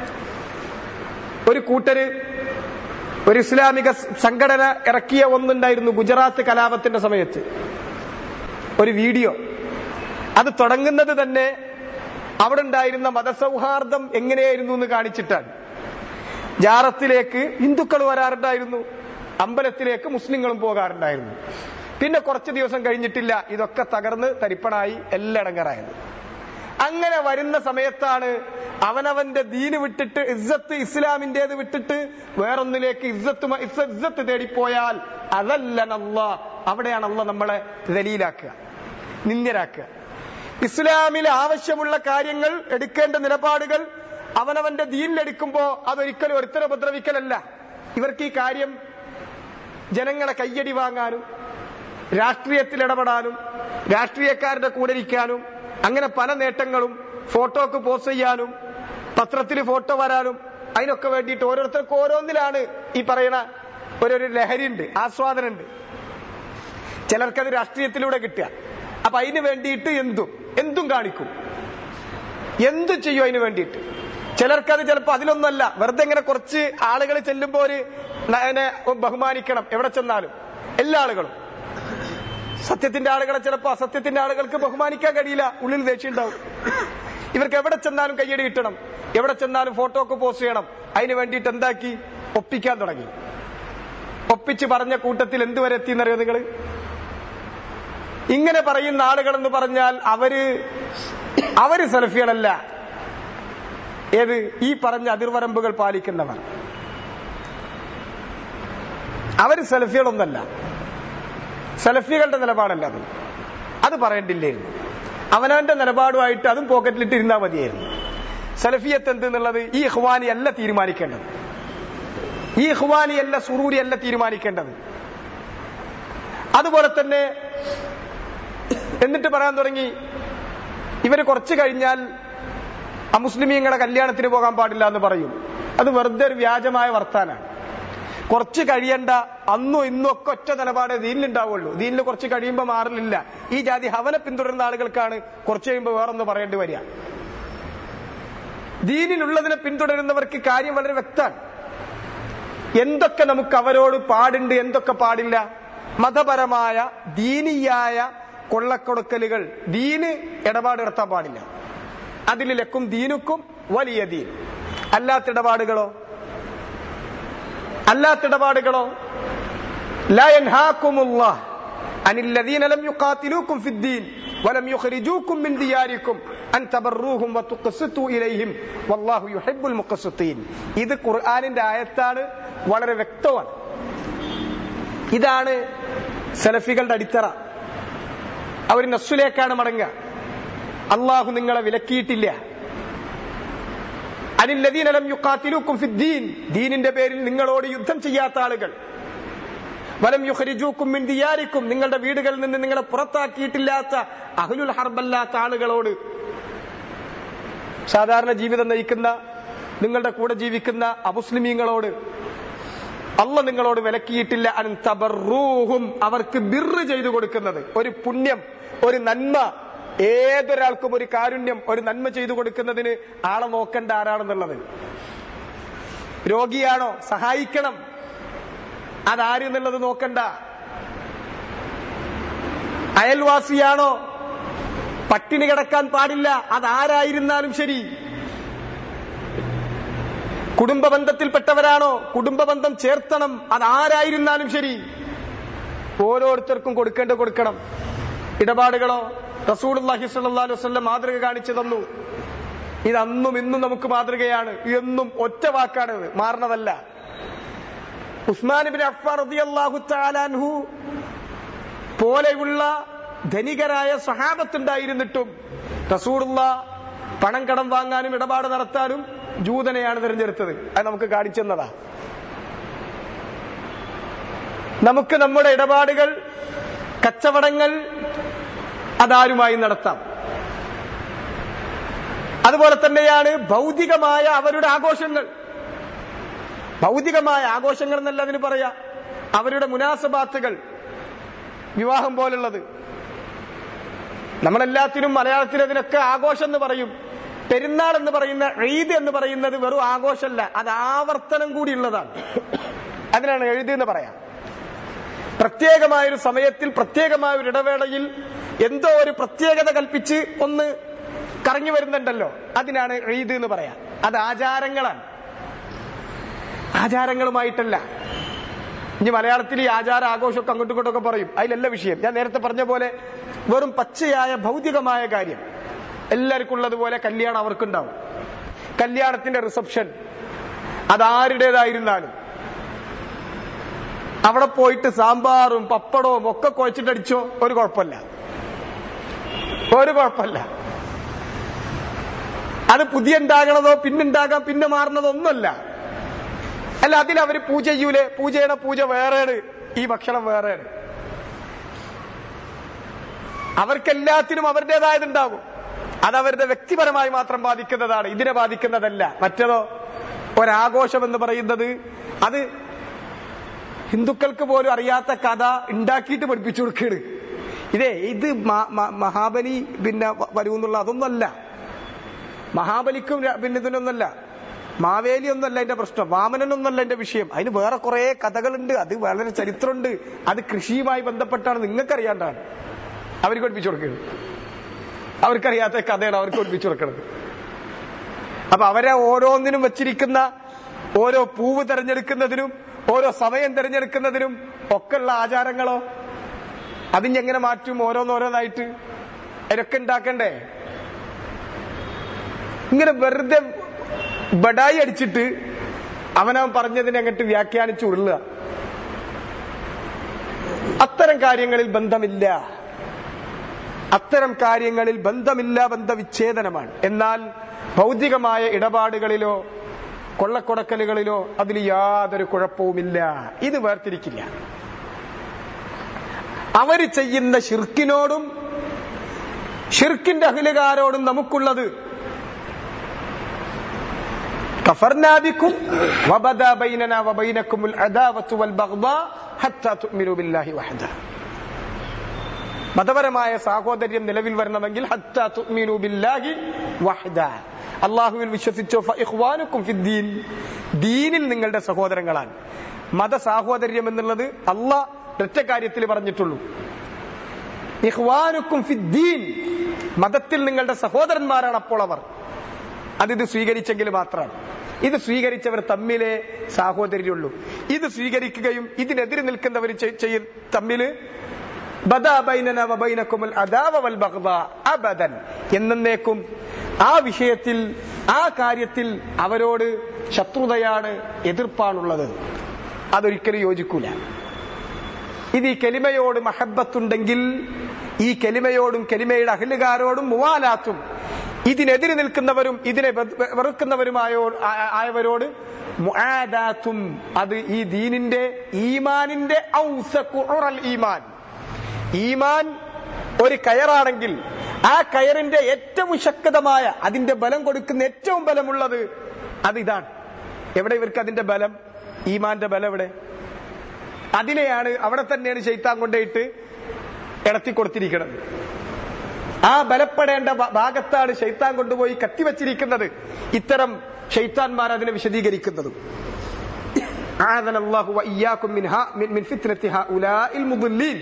ഒരു കൂട്ടര് ഒരു ഇസ്ലാമിക സംഘടന ഇറക്കിയ ഒന്നുണ്ടായിരുന്നു ഗുജറാത്ത് കലാപത്തിന്റെ സമയത്ത് ഒരു വീഡിയോ അത് തുടങ്ങുന്നത് തന്നെ അവിടെ ഉണ്ടായിരുന്ന മതസൗഹാർദ്ദം എങ്ങനെയായിരുന്നു എന്ന് കാണിച്ചിട്ടാണ് ജാറത്തിലേക്ക് ഹിന്ദുക്കൾ വരാറുണ്ടായിരുന്നു അമ്പലത്തിലേക്ക് മുസ്ലിങ്ങളും പോകാറുണ്ടായിരുന്നു പിന്നെ കുറച്ച് ദിവസം കഴിഞ്ഞിട്ടില്ല ഇതൊക്കെ തകർന്ന് തരിപ്പണായി എല്ലടങ്ങറായത് അങ്ങനെ വരുന്ന സമയത്താണ് അവനവന്റെ ദീന് വിട്ടിട്ട് ഇസ്സത്ത് ഇസ്ലാമിന്റേത് വിട്ടിട്ട് വേറൊന്നിലേക്ക് ഇസ്സത്ത് മ- ഇസ്സ- ഇസ്സത്ത് തേടിപ്പോയാൽ അതല്ലനല്ല അവിടെയാണ് അല്ല നമ്മളെ ദലീലാക്കുക നിന്ദ്യരാക്കുക ഇസ്ലാമിൽ ആവശ്യമുള്ള കാര്യങ്ങൾ എടുക്കേണ്ട നിലപാടുകൾ അവനവന്റെ ദീനിലെടുക്കുമ്പോ അതൊരിക്കലും ഒരുത്തരെ ഉപദ്രവിക്കലല്ല ഇവർക്ക് ഈ കാര്യം ജനങ്ങളെ കയ്യടി വാങ്ങാനും രാഷ്ട്രീയത്തിൽ ഇടപെടാനും രാഷ്ട്രീയക്കാരുടെ കൂടെ ഇരിക്കാനും അങ്ങനെ പല നേട്ടങ്ങളും ഫോട്ടോക്ക് പോസ്റ്റ് ചെയ്യാനും പത്രത്തിൽ ഫോട്ടോ വരാനും അതിനൊക്കെ വേണ്ടിയിട്ട് ഓരോരുത്തർക്ക് ഓരോന്നിലാണ് ഈ പറയുന്ന ഒരു ഒരു ലഹരിയുണ്ട് ആസ്വാദനമുണ്ട് ചിലർക്കത് രാഷ്ട്രീയത്തിലൂടെ കിട്ടുക അപ്പൊ അതിന് വേണ്ടിയിട്ട് എന്തും എന്തും കാണിക്കും എന്തും ചെയ്യും അതിന് വേണ്ടിയിട്ട് ചിലർക്കത് ചിലപ്പോ അതിലൊന്നല്ല വെറുതെ ഇങ്ങനെ കുറച്ച് ആളുകൾ ചെല്ലുമ്പോ ഒരു ന- അതിനെ ബഹുമാനിക്കണം എവിടെ ചെന്നാലും എല്ലാ ആളുകളും സത്യത്തിന്റെ ആളുകളെ ചിലപ്പോ അസത്യത്തിന്റെ ആളുകൾക്ക് ബഹുമാനിക്കാൻ കഴിയില്ല ഉള്ളിൽ ദേഷ്യം ഉണ്ടാവും ഇവർക്ക് എവിടെ ചെന്നാലും കയ്യടി കിട്ടണം എവിടെ ചെന്നാലും ഫോട്ടോ ഒക്കെ പോസ്റ്റ് ചെയ്യണം അതിന് വേണ്ടിയിട്ട് എന്താക്കി ഒപ്പിക്കാൻ തുടങ്ങി ഒപ്പിച്ച് പറഞ്ഞ കൂട്ടത്തിൽ എന്തുവരെ എത്തിയെന്നറിയോ നിങ്ങൾ ഇങ്ങനെ പറയുന്ന ആളുകൾ എന്ന് പറഞ്ഞാൽ അവര് അവര് സെൽഫികളല്ല ഏത് ഈ പറഞ്ഞ അതിർവരമ്പുകൾ പാലിക്കുന്നവർ അവര് സെൽഫികളൊന്നല്ല സെൽഫികളുടെ നിലപാടല്ല അത് അത് പറയേണ്ടില്ലായിരുന്നു അവനവന്റെ നിലപാടുമായിട്ട് അതും പോക്കറ്റിലിട്ട് ഇരുന്നാൽ മതിയായിരുന്നു സെൽഫിയത്ത് എന്ത് എന്നുള്ളത് ഈ ഇഹ്വാനി അല്ല തീരുമാനിക്കേണ്ടത് ഈ ഇഹ്വാനി അല്ല സുറൂരി അല്ല തീരുമാനിക്കേണ്ടത് അതുപോലെ തന്നെ എന്നിട്ട് പറയാൻ തുടങ്ങി ഇവര് കുറച്ച് കഴിഞ്ഞാൽ അമുസ്ലിമീങ്ങളെ കല്യാണത്തിന് പോകാൻ പാടില്ല എന്ന് പറയും അത് വെറുതെ ഒരു വ്യാജമായ വർത്താനാണ് കുറച്ച് കഴിയണ്ട അന്നും ഇന്നും ഒക്കെ ഒറ്റ നിലപാട് ദീനിലുണ്ടാവുള്ളൂ ദീനിൽ കുറച്ച് കഴിയുമ്പോൾ മാറലില്ല ഈ ജാതി ഹവനെ പിന്തുടരുന്ന ആളുകൾക്കാണ് കുറച്ച് കഴിയുമ്പോൾ വേറൊന്ന് പറയേണ്ടി വരിക ദീനിലുള്ളതിനെ പിന്തുടരുന്നവർക്ക് കാര്യം വളരെ വ്യക്തമാണ് എന്തൊക്കെ നമുക്ക് അവരോട് പാടുണ്ട് എന്തൊക്കെ പാടില്ല മതപരമായ ദീനീയായ കൊള്ളക്കൊടുക്കലുകൾ ദീന് ഇടപാട് നടത്താൻ പാടില്ല അതിൽ ലക്കും ദീനുക്കും വലിയ ദീൻ അല്ലാത്ത ഇടപാടുകളോ അല്ലാത്ത ഇടപാടുകളോ لا ينهاكم الله عن الذين لم يقاتلوكم في الدين ولم يخرجوكم من دياركم أن تبروهم وتقسطوا إليهم والله يحب المقسطين ഇത് ഖുർആനിന്റെ ആയത്താണ് വളരെ വ്യക്തമാണ് ഇതാണ് സലഫികളുടെ അടിത്തറ അവർ നസ്സുലേക്കാണ് മടങ്ങുക അള്ളാഹു നിങ്ങളെ വിലക്കിയിട്ടില്ല അനില്ലദീനലം യുക്കാത്തിലൂക്കും ഫിദ്ദീൻ ദീനിന്റെ പേരിൽ നിങ്ങളോട് യുദ്ധം ചെയ്യാത്ത ആളുകൾ വലം യുഹരിജൂക്കും മിൻ ദിയാരിക്കും നിങ്ങളുടെ വീടുകളിൽ നിന്ന് നിങ്ങളെ പുറത്താക്കിയിട്ടില്ലാത്ത അഹ്ലുൽ ഹർബല്ലാത്ത ആളുകളോട് സാധാരണ ജീവിതം നയിക്കുന്ന നിങ്ങളുടെ കൂടെ ജീവിക്കുന്ന അമുസ്ലിമീങ്ങളോട് അല്ല നിങ്ങളോട് വിലക്കിയിട്ടില്ല അൻ തബറൂഹും അവർക്ക് ബിറ് ചെയ്തു കൊടുക്കുന്നത് ഒരു പുണ്യം ഒരു നന്മ ഏതൊരാൾക്കും ഒരു കാരുണ്യം ഒരു നന്മ ചെയ്തു കൊടുക്കുന്നതിന് ആളെ നോക്കേണ്ട ആരാണെന്നുള്ളത് രോഗിയാണോ സഹായിക്കണം അതാര് എന്നുള്ളത് നോക്കണ്ട അയൽവാസിയാണോ പട്ടിണി കിടക്കാൻ പാടില്ല അതാരായിരുന്നാലും ശരി കുടുംബ ബന്ധത്തിൽപ്പെട്ടവരാണോ കുടുംബ ബന്ധം ചേർത്തണം അതാരായിരുന്നാലും ശരി ഓരോരുത്തർക്കും കൊടുക്കേണ്ട കൊടുക്കണം ഇടപാടുകളോ റസൂലുള്ളാഹി സ്വല്ലല്ലാഹു അലൈഹി വസല്ലം മാതൃക കാണിച്ചു തന്നു ഇത് അന്നും ഇന്നും നമുക്ക് മാതൃകയാണ് എന്നും ഒറ്റ വാക്കാണിത് മാറണതല്ല ഉസ്മാൻ ബിൻ അഫ്ഫാൻ റളിയല്ലാഹു തആല അൻഹു പോലെയുള്ള ധനികരായ സഹാബത്തുണ്ടായിരുന്നിട്ടും റസൂലുള്ള പണം കടം വാങ്ങാനും ഇടപാട് നടത്താനും ജൂതനെയാണ് തിരഞ്ഞെടുത്തത് അത് നമുക്ക് കാണിച്ചെന്നതാ നമുക്ക് നമ്മുടെ ഇടപാടുകൾ കച്ചവടങ്ങൾ അതാരുമായി നടത്താം അതുപോലെ തന്നെയാണ് ഭൗതികമായ അവരുടെ ആഘോഷങ്ങൾ ഭൗതികമായ ആഘോഷങ്ങൾ എന്നല്ല അതിന് പറയാ അവരുടെ മുനാസബാത്തുകൾ വിവാഹം പോലുള്ളത് നമ്മളെല്ലാത്തിനും മലയാളത്തിൽ അതിനൊക്കെ ആഘോഷം എന്ന് പറയും പെരുന്നാൾ എന്ന് പറയുന്ന എഴുതി എന്ന് പറയുന്നത് വെറും ആഘോഷമല്ല അത് ആവർത്തനം കൂടിയുള്ളതാണ് അതിനാണ് എഴുതി എന്ന് പറയാം പ്രത്യേകമായ ഒരു സമയത്തിൽ പ്രത്യേകമായ ഒരു ഇടവേളയിൽ എന്തോ ഒരു പ്രത്യേകത കൽപ്പിച്ച് ഒന്ന് കറങ്ങി വരുന്നുണ്ടല്ലോ അതിനാണ് എഴുതി എന്ന് പറയാം അത് ആചാരങ്ങളാണ് ആചാരങ്ങളുമായിട്ടല്ല ഇനി മലയാളത്തിൽ ഈ ആചാര ആഘോഷമൊക്കെ അങ്ങോട്ടും ഇങ്ങോട്ടൊക്കെ പറയും അതിലല്ല വിഷയം ഞാൻ നേരത്തെ പറഞ്ഞ പോലെ വെറും പച്ചയായ ഭൗതികമായ കാര്യം എല്ലാവർക്കും ഉള്ളതുപോലെ കല്യാണം അവർക്കുണ്ടാവും കല്യാണത്തിന്റെ റിസപ്ഷൻ അതാരുടേതായിരുന്നാലും അവിടെ പോയിട്ട് സാമ്പാറും പപ്പടവും ഒക്കെ കുഴച്ചിട്ടടിച്ചോ ഒരു കുഴപ്പമില്ല ഒരു കുഴപ്പമില്ല അത് പുതിയ ഉണ്ടാകണതോ പിന്നുണ്ടാകാം പിന്നെ മാറുന്നതോ ഒന്നുമല്ല അല്ല അതിൽ അവര് പൂജ ചെയ്യൂലേ പൂജയുടെ പൂജ വേറെയാണ് ഈ ഭക്ഷണം വേറെയാണ് അവർക്കെല്ലാത്തിനും അവരുടേതായതുണ്ടാകും അത് അവരുടെ വ്യക്തിപരമായി മാത്രം ബാധിക്കുന്നതാണ് ഇതിനെ ബാധിക്കുന്നതല്ല മറ്റേതോ ഒരാഘോഷം എന്ന് പറയുന്നത് അത് ഹിന്ദുക്കൾക്ക് പോലും അറിയാത്ത കഥ ഉണ്ടാക്കിയിട്ട് പഠിപ്പിച്ചു കൊടുക്കുകയാണ് ഇതേ ഇത് മ- മ- മഹാബലി പിന്നെ വ- വരൂന്നുള്ള അതൊന്നല്ല മഹാബലിക്കും ര- പിന്നെ ഇതിനൊന്നല്ല മാവേലി ഒന്നല്ല എന്റെ പ്രശ്നം വാമനനൊന്നല്ല എന്റെ വിഷയം അതിന് വേറെ കുറെ കഥകളുണ്ട് അത് വളരെ ചരിത്രമുണ്ട് അത് കൃഷിയുമായി ബന്ധപ്പെട്ടാണ് നിങ്ങൾക്കറിയാണ്ടാണ് അവർക്ക് പഠിപ്പിച്ചു കൊടുക്കുന്നത് അവർക്കറിയാത്ത കഥയാണ് അവർക്ക് പഠിപ്പിച്ചു കൊടുക്കുന്നത് അപ്പൊ അവരെ ഓരോന്നിനും വെച്ചിരിക്കുന്ന ഓരോ പൂവ് തെരഞ്ഞെടുക്കുന്നതിനും ഓരോ സമയം തെരഞ്ഞെടുക്കുന്നതിനും ഒക്കെയുള്ള ആചാരങ്ങളോ അതിഞ്ഞെങ്ങനെ മാറ്റും ഓരോന്നോരോന്നായിട്ട് അതിനൊക്കെ ഉണ്ടാക്കണ്ടേ ഇങ്ങനെ വെറുതെ ബഡായി അടിച്ചിട്ട് അവനവൻ പറഞ്ഞതിനെ അങ്ങോട്ട് വ്യാഖ്യാനിച്ച് ഉരുളുക അത്തരം കാര്യങ്ങളിൽ ബന്ധമില്ല അത്തരം കാര്യങ്ങളിൽ ബന്ധമില്ല ബന്ധവിച്ഛേദനമാണ് എന്നാൽ ഭൗതികമായ ഇടപാടുകളിലോ കൊള്ളക്കൊടക്കലുകളിലോ അതിൽ യാതൊരു കുഴപ്പവുമില്ല ഇത് വേർതിരിക്കില്ല അവര് ചെയ്യുന്ന ഷിർക്കിനോടും ഷിർക്കിന്റെ അഖിലുകാരോടും നമുക്കുള്ളത് كفرنا بكم وبدا بيننا وبينكم العداوة والبغضاء حتى تؤمنوا بالله وحده മതപരമായ സാഹോദര്യം നിലവിൽ വരണമെങ്കിൽ ഹത്താ തുഅ്മിനു ബില്ലാഹി വഹദ അള്ളാഹുവിൽ വിശ്വസിച്ചോ ഫഇഖ്വാനുക്കും ഫിദ്ദീൻ ദീനിൽ നിങ്ങളുടെ സഹോദരങ്ങളാണ് മത സാഹോദര്യം എന്നുള്ളത് അള്ളാഹ് ഒറ്റ കാര്യത്തിൽ പറഞ്ഞിട്ടുള്ളൂ ഇഖ്വാനുക്കും ഫിദ്ദീൻ മതത്തിൽ നിങ്ങളുടെ സഹോദരന്മാരാണ് അപ്പോൾ അവർ അതിത് സ്വീകരിച്ചെങ്കിൽ മാത്രമാണ് ഇത് സ്വീകരിച്ചവർ തമ്മിലെ സാഹോദര്യമുള്ളൂ ഇത് സ്വീകരിക്കുകയും ഇതിനെതിരെ നിൽക്കുന്നവർ ചെയ്യ തമ്മില് ബദാ ബൈനന വബൈനക്കുമുൽ അദാവ വൽ ബഗ്ദാ അബദൻ എന്നേക്കും ആ വിഷയത്തിൽ ആ കാര്യത്തിൽ അവരോട് ശത്രുതയാണ് എതിർപ്പാണുള്ളത് അതൊരിക്കലും യോജിക്കൂല ഇത് ഈ കെലിമയോട് മഹബത്തുണ്ടെങ്കിൽ ഈ കെലിമയോടും കെലിമയുടെ അഹലുകാരോടും മുവാലാത്തും ഇതിനെതിരെ നിൽക്കുന്നവരും ഇതിനെ വെ- വെറുക്കുന്നവരുമായോ ആ- ആയവരോട് മുആദാത്തും അത് ഈ ദീനിന്റെ ഈമാനിന്റെ ഔസഖു ഉറൽ ഈമാൻ ഈമാൻ ഒരു കയറാണെങ്കിൽ ആ കയറിന്റെ ഏറ്റവും ശക്തമായ അതിന്റെ ബലം കൊടുക്കുന്ന ഏറ്റവും ബലമുള്ളത് അത് ഇതാണ് എവിടെ ഇവർക്ക് അതിന്റെ ബലം ഈമാന്റെ ബലം എവിടെ അതിനെയാണ് അവിടെ തന്നെയാണ് ശൈത്താൻ കൊണ്ടുപോയിട്ട് ഇടത്തി കൊടുത്തിരിക്കുന്നത് ആ ബലപ്പെടേണ്ട ഭ- ഭാഗത്താണ് ശൈത്താൻ കൊണ്ടുപോയി കത്തിവച്ചിരിക്കുന്നത് ഇത്തരം ഷെയ്ത്താൻമാർ അതിനെ വിശദീകരിക്കുന്നതും أعاذنا الله وإياكم من, ها من, من فتنة هؤلاء المضلين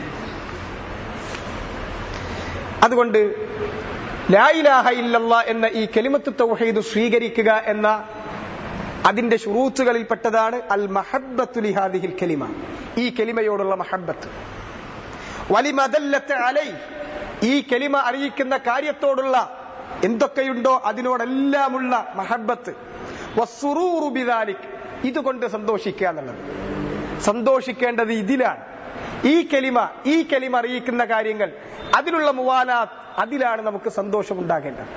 അതുകൊണ്ട് ലാ ഇലാഹ ഇല്ലല്ല എന്ന ഈ കെലിമത്ത് തൗഹീദ് സ്വീകരിക്കുക എന്ന അതിന്റെ ഷുറൂത്തുകളിൽപ്പെട്ടതാണ് അൽ മഹബ്ബത്തു ലിഹാദിഹിൽ കലിമ ഈ കെലിമയോടുള്ള മഹബ്ബത്ത് വലിമദല്ലത്ത് അലൈ ഈ കെലിമ അറിയിക്കുന്ന കാര്യത്തോടുള്ള എന്തൊക്കെയുണ്ടോ അതിനോടെല്ലാമുള്ള മഹബത്ത് വസ്സുറൂറു ബിദാലിക് ഇതുകൊണ്ട് സന്തോഷിക്കുക എന്നുള്ളത് സന്തോഷിക്കേണ്ടത് ഇതിലാണ് ഈ കെലിമ ഈ കെലിമ അറിയിക്കുന്ന കാര്യങ്ങൾ അതിലുള്ള മുവാലാത്ത് അതിലാണ് നമുക്ക് സന്തോഷം ഉണ്ടാകേണ്ടത്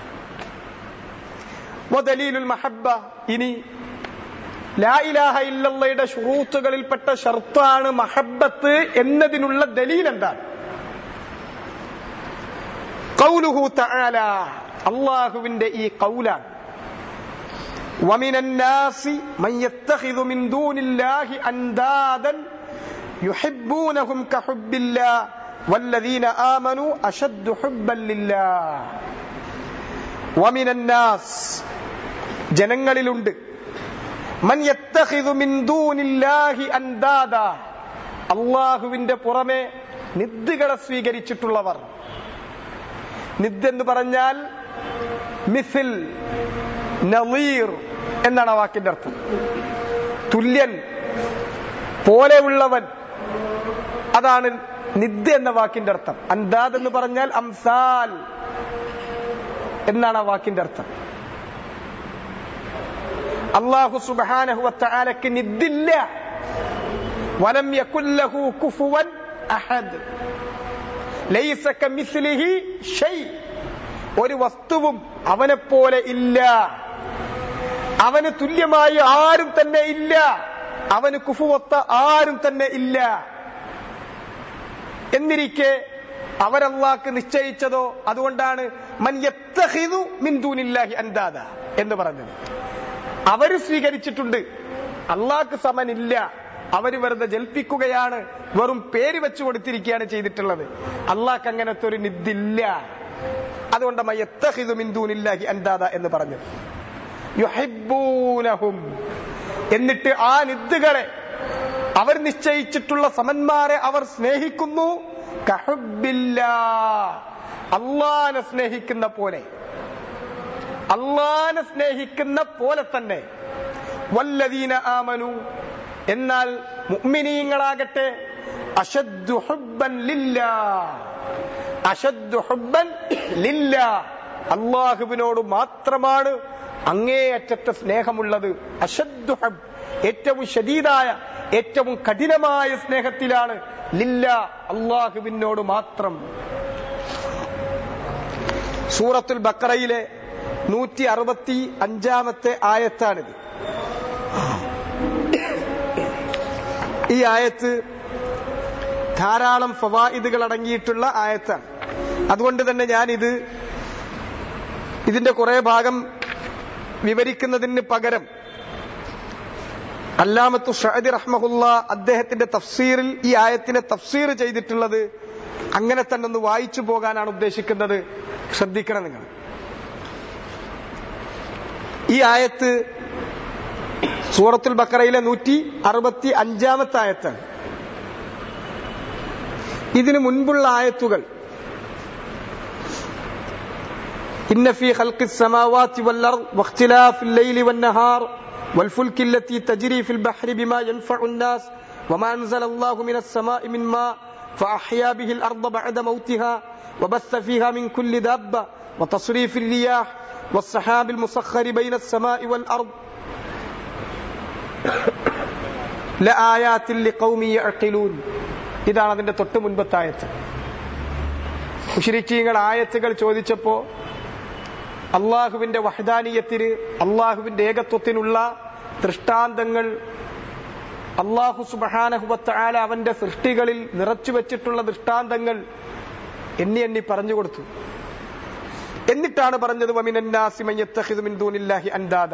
വദലീലുൽ മഹബ്ബ ഇനി ലാ ഇലാഹ ഇല്ലല്ലയുടെ ഷുറൂത്തുകളിൽപ്പെട്ട ഷർത്താണ് മഹബ്ബത്ത് എന്നതിനുള്ള ദലീൽ എന്താണ് ഖൗലുഹു തആല അള്ളാഹുവിന്റെ ഈ കൗലാണ് ومن الناس من يتخذ من دون الله أندادا يحبونهم كحب الله والذين آمنوا أشد حبا لله ومن الناس ജനങ്ങളിലുണ്ട് മൻ യത്തഖിദു മിൻ ദൂനില്ലാഹി അൻദാദ അള്ളാഹുവിന്റെ പുറമെ നിദ്ദുകളെ സ്വീകരിച്ചിട്ടുള്ളവർ നിദ് എന്ന് പറഞ്ഞാൽ മിസിൽ നളീർ എന്നാണ് ആ വാക്കിന്റെ അർത്ഥം തുല്യൻ പോലെയുള്ളവൻ അതാണ് നിദ് എന്ന വാക്കിന്റെ അർത്ഥം അന്താദ് എന്ന് പറഞ്ഞാൽ അംസാൽ എന്നാണ് ആ വാക്കിന്റെ അർത്ഥം അള്ളാഹു സുബാനഹുവത്താലക്ക് നിദ്ദില്ല വലം യകുല്ലഹു കുഫുവൻ അഹദ് ലൈസ കമിസ്ലിഹി ഷൈ ഒരു വസ്തുവും അവനെ പോലെ ഇല്ല അവന് തുല്യമായി ആരും തന്നെ ഇല്ല അവന് കുഫുവത്ത ആരും തന്നെ ഇല്ല എന്നിരിക്കെ അവരല്ലാക്ക് നിശ്ചയിച്ചതോ അതുകൊണ്ടാണ് മൻ യത്തഖിദു മിൻ ദൂനില്ലാഹി അൻദാദ എന്ന് പറഞ്ഞത് അവര് സ്വീകരിച്ചിട്ടുണ്ട് അള്ളാഹ്ക്ക് സമനില്ല അവര് വെറുതെ ജൽപ്പിക്കുകയാണ് വെറും പേര് വെച്ചു കൊടുത്തിരിക്കുകയാണ് ചെയ്തിട്ടുള്ളത് അള്ളാഹ്ക്ക് അങ്ങനത്തെ ഒരു നിദ്ദില്ല അതുകൊണ്ട് മയ്യത്തഹിദു മിൻ ദൂനില്ലാഹി അൻദാദ എന്ന് പറഞ്ഞു യുഹിബ്ബൂനഹും എന്നിട്ട് ആ നിദ്ദുകളെ അവർ നിശ്ചയിച്ചിട്ടുള്ള സമന്മാരെ അവർ സ്നേഹിക്കുന്നു കഹുബില്ലാ അള്ളാനെ സ്നേഹിക്കുന്ന പോലെ അള്ളാനെ സ്നേഹിക്കുന്ന പോലെ തന്നെ വല്ലദീന ആമനു എന്നാൽ മുഅ്മിനീങ്ങളാകട്ടെ അഷദ്ദു ഹുബ്ബൻ ലില്ലാ അഷദ്ദു ഹുബ്ബൻ ലില്ലാ അള്ളാഹുവിനോട് മാത്രമാണ് അങ്ങേയറ്റത്തെ സ്നേഹമുള്ളത് അഷദ്ദു ഹബ് ഏറ്റവും ശദീദായ ഏറ്റവും കഠിനമായ സ്നേഹത്തിലാണ് ലില്ല അള്ളാഹുവിനോട് മാത്രം സൂറത്തുൽ ബക്കറയിലെ നൂറ്റി അറുപത്തി അഞ്ചാമത്തെ ആയത്താണിത് ഈ ആയത്ത് ധാരാളം ഫവായിദുകൾ അടങ്ങിയിട്ടുള്ള ആയത്താണ് അതുകൊണ്ട് തന്നെ ഞാനിത് ഇതിന്റെ കുറെ ഭാഗം വിവരിക്കുന്നതിന് പകരം അല്ലാമത്തു ഷഹദി റഹ്മഹുല്ല അദ്ദേഹത്തിന്റെ തഫ്സീറിൽ ഈ ആയത്തിനെ തഫ്സീർ ചെയ്തിട്ടുള്ളത് അങ്ങനെ തന്നെ ഒന്ന് വായിച്ചു പോകാനാണ് ഉദ്ദേശിക്കുന്നത് ശ്രദ്ധിക്കണം നിങ്ങൾ ഈ ആയത്ത് സൂറത്തുൽ ബക്കറയിലെ നൂറ്റി അറുപത്തി അഞ്ചാമത്തെ ആയത്താണ് ഇതിനു മുൻപുള്ള ആയത്തുകൾ إن في خلق السماوات والأرض واختلاف الليل والنهار والفلك التي تجري في البحر بما ينفع الناس وما أنزل الله من السماء من ماء فأحيا به الأرض بعد موتها وبث فيها من كل دابة وتصريف الرياح والسحاب المسخر بين السماء والأرض لآيات لقوم يعقلون ഇതാണ് അതിന്റെ തൊട്ട് മുൻപത്തെ ആയത്ത് മുഷിരിക്കീങ്ങൾ ആയത്തുകൾ ചോദിച്ചപ്പോ അള്ളാഹുവിന്റെ വഹദാനീയത്തിന് അള്ളാഹുവിന്റെ ഏകത്വത്തിനുള്ള ദൃഷ്ടാന്തങ്ങൾ അള്ളാഹു സുബഹാനഹുബത്താല അവന്റെ സൃഷ്ടികളിൽ നിറച്ചു വെച്ചിട്ടുള്ള ദൃഷ്ടാന്തങ്ങൾ എണ്ണി എണ്ണി പറഞ്ഞു കൊടുത്തു എന്നിട്ടാണ് പറഞ്ഞത് അൻദാദ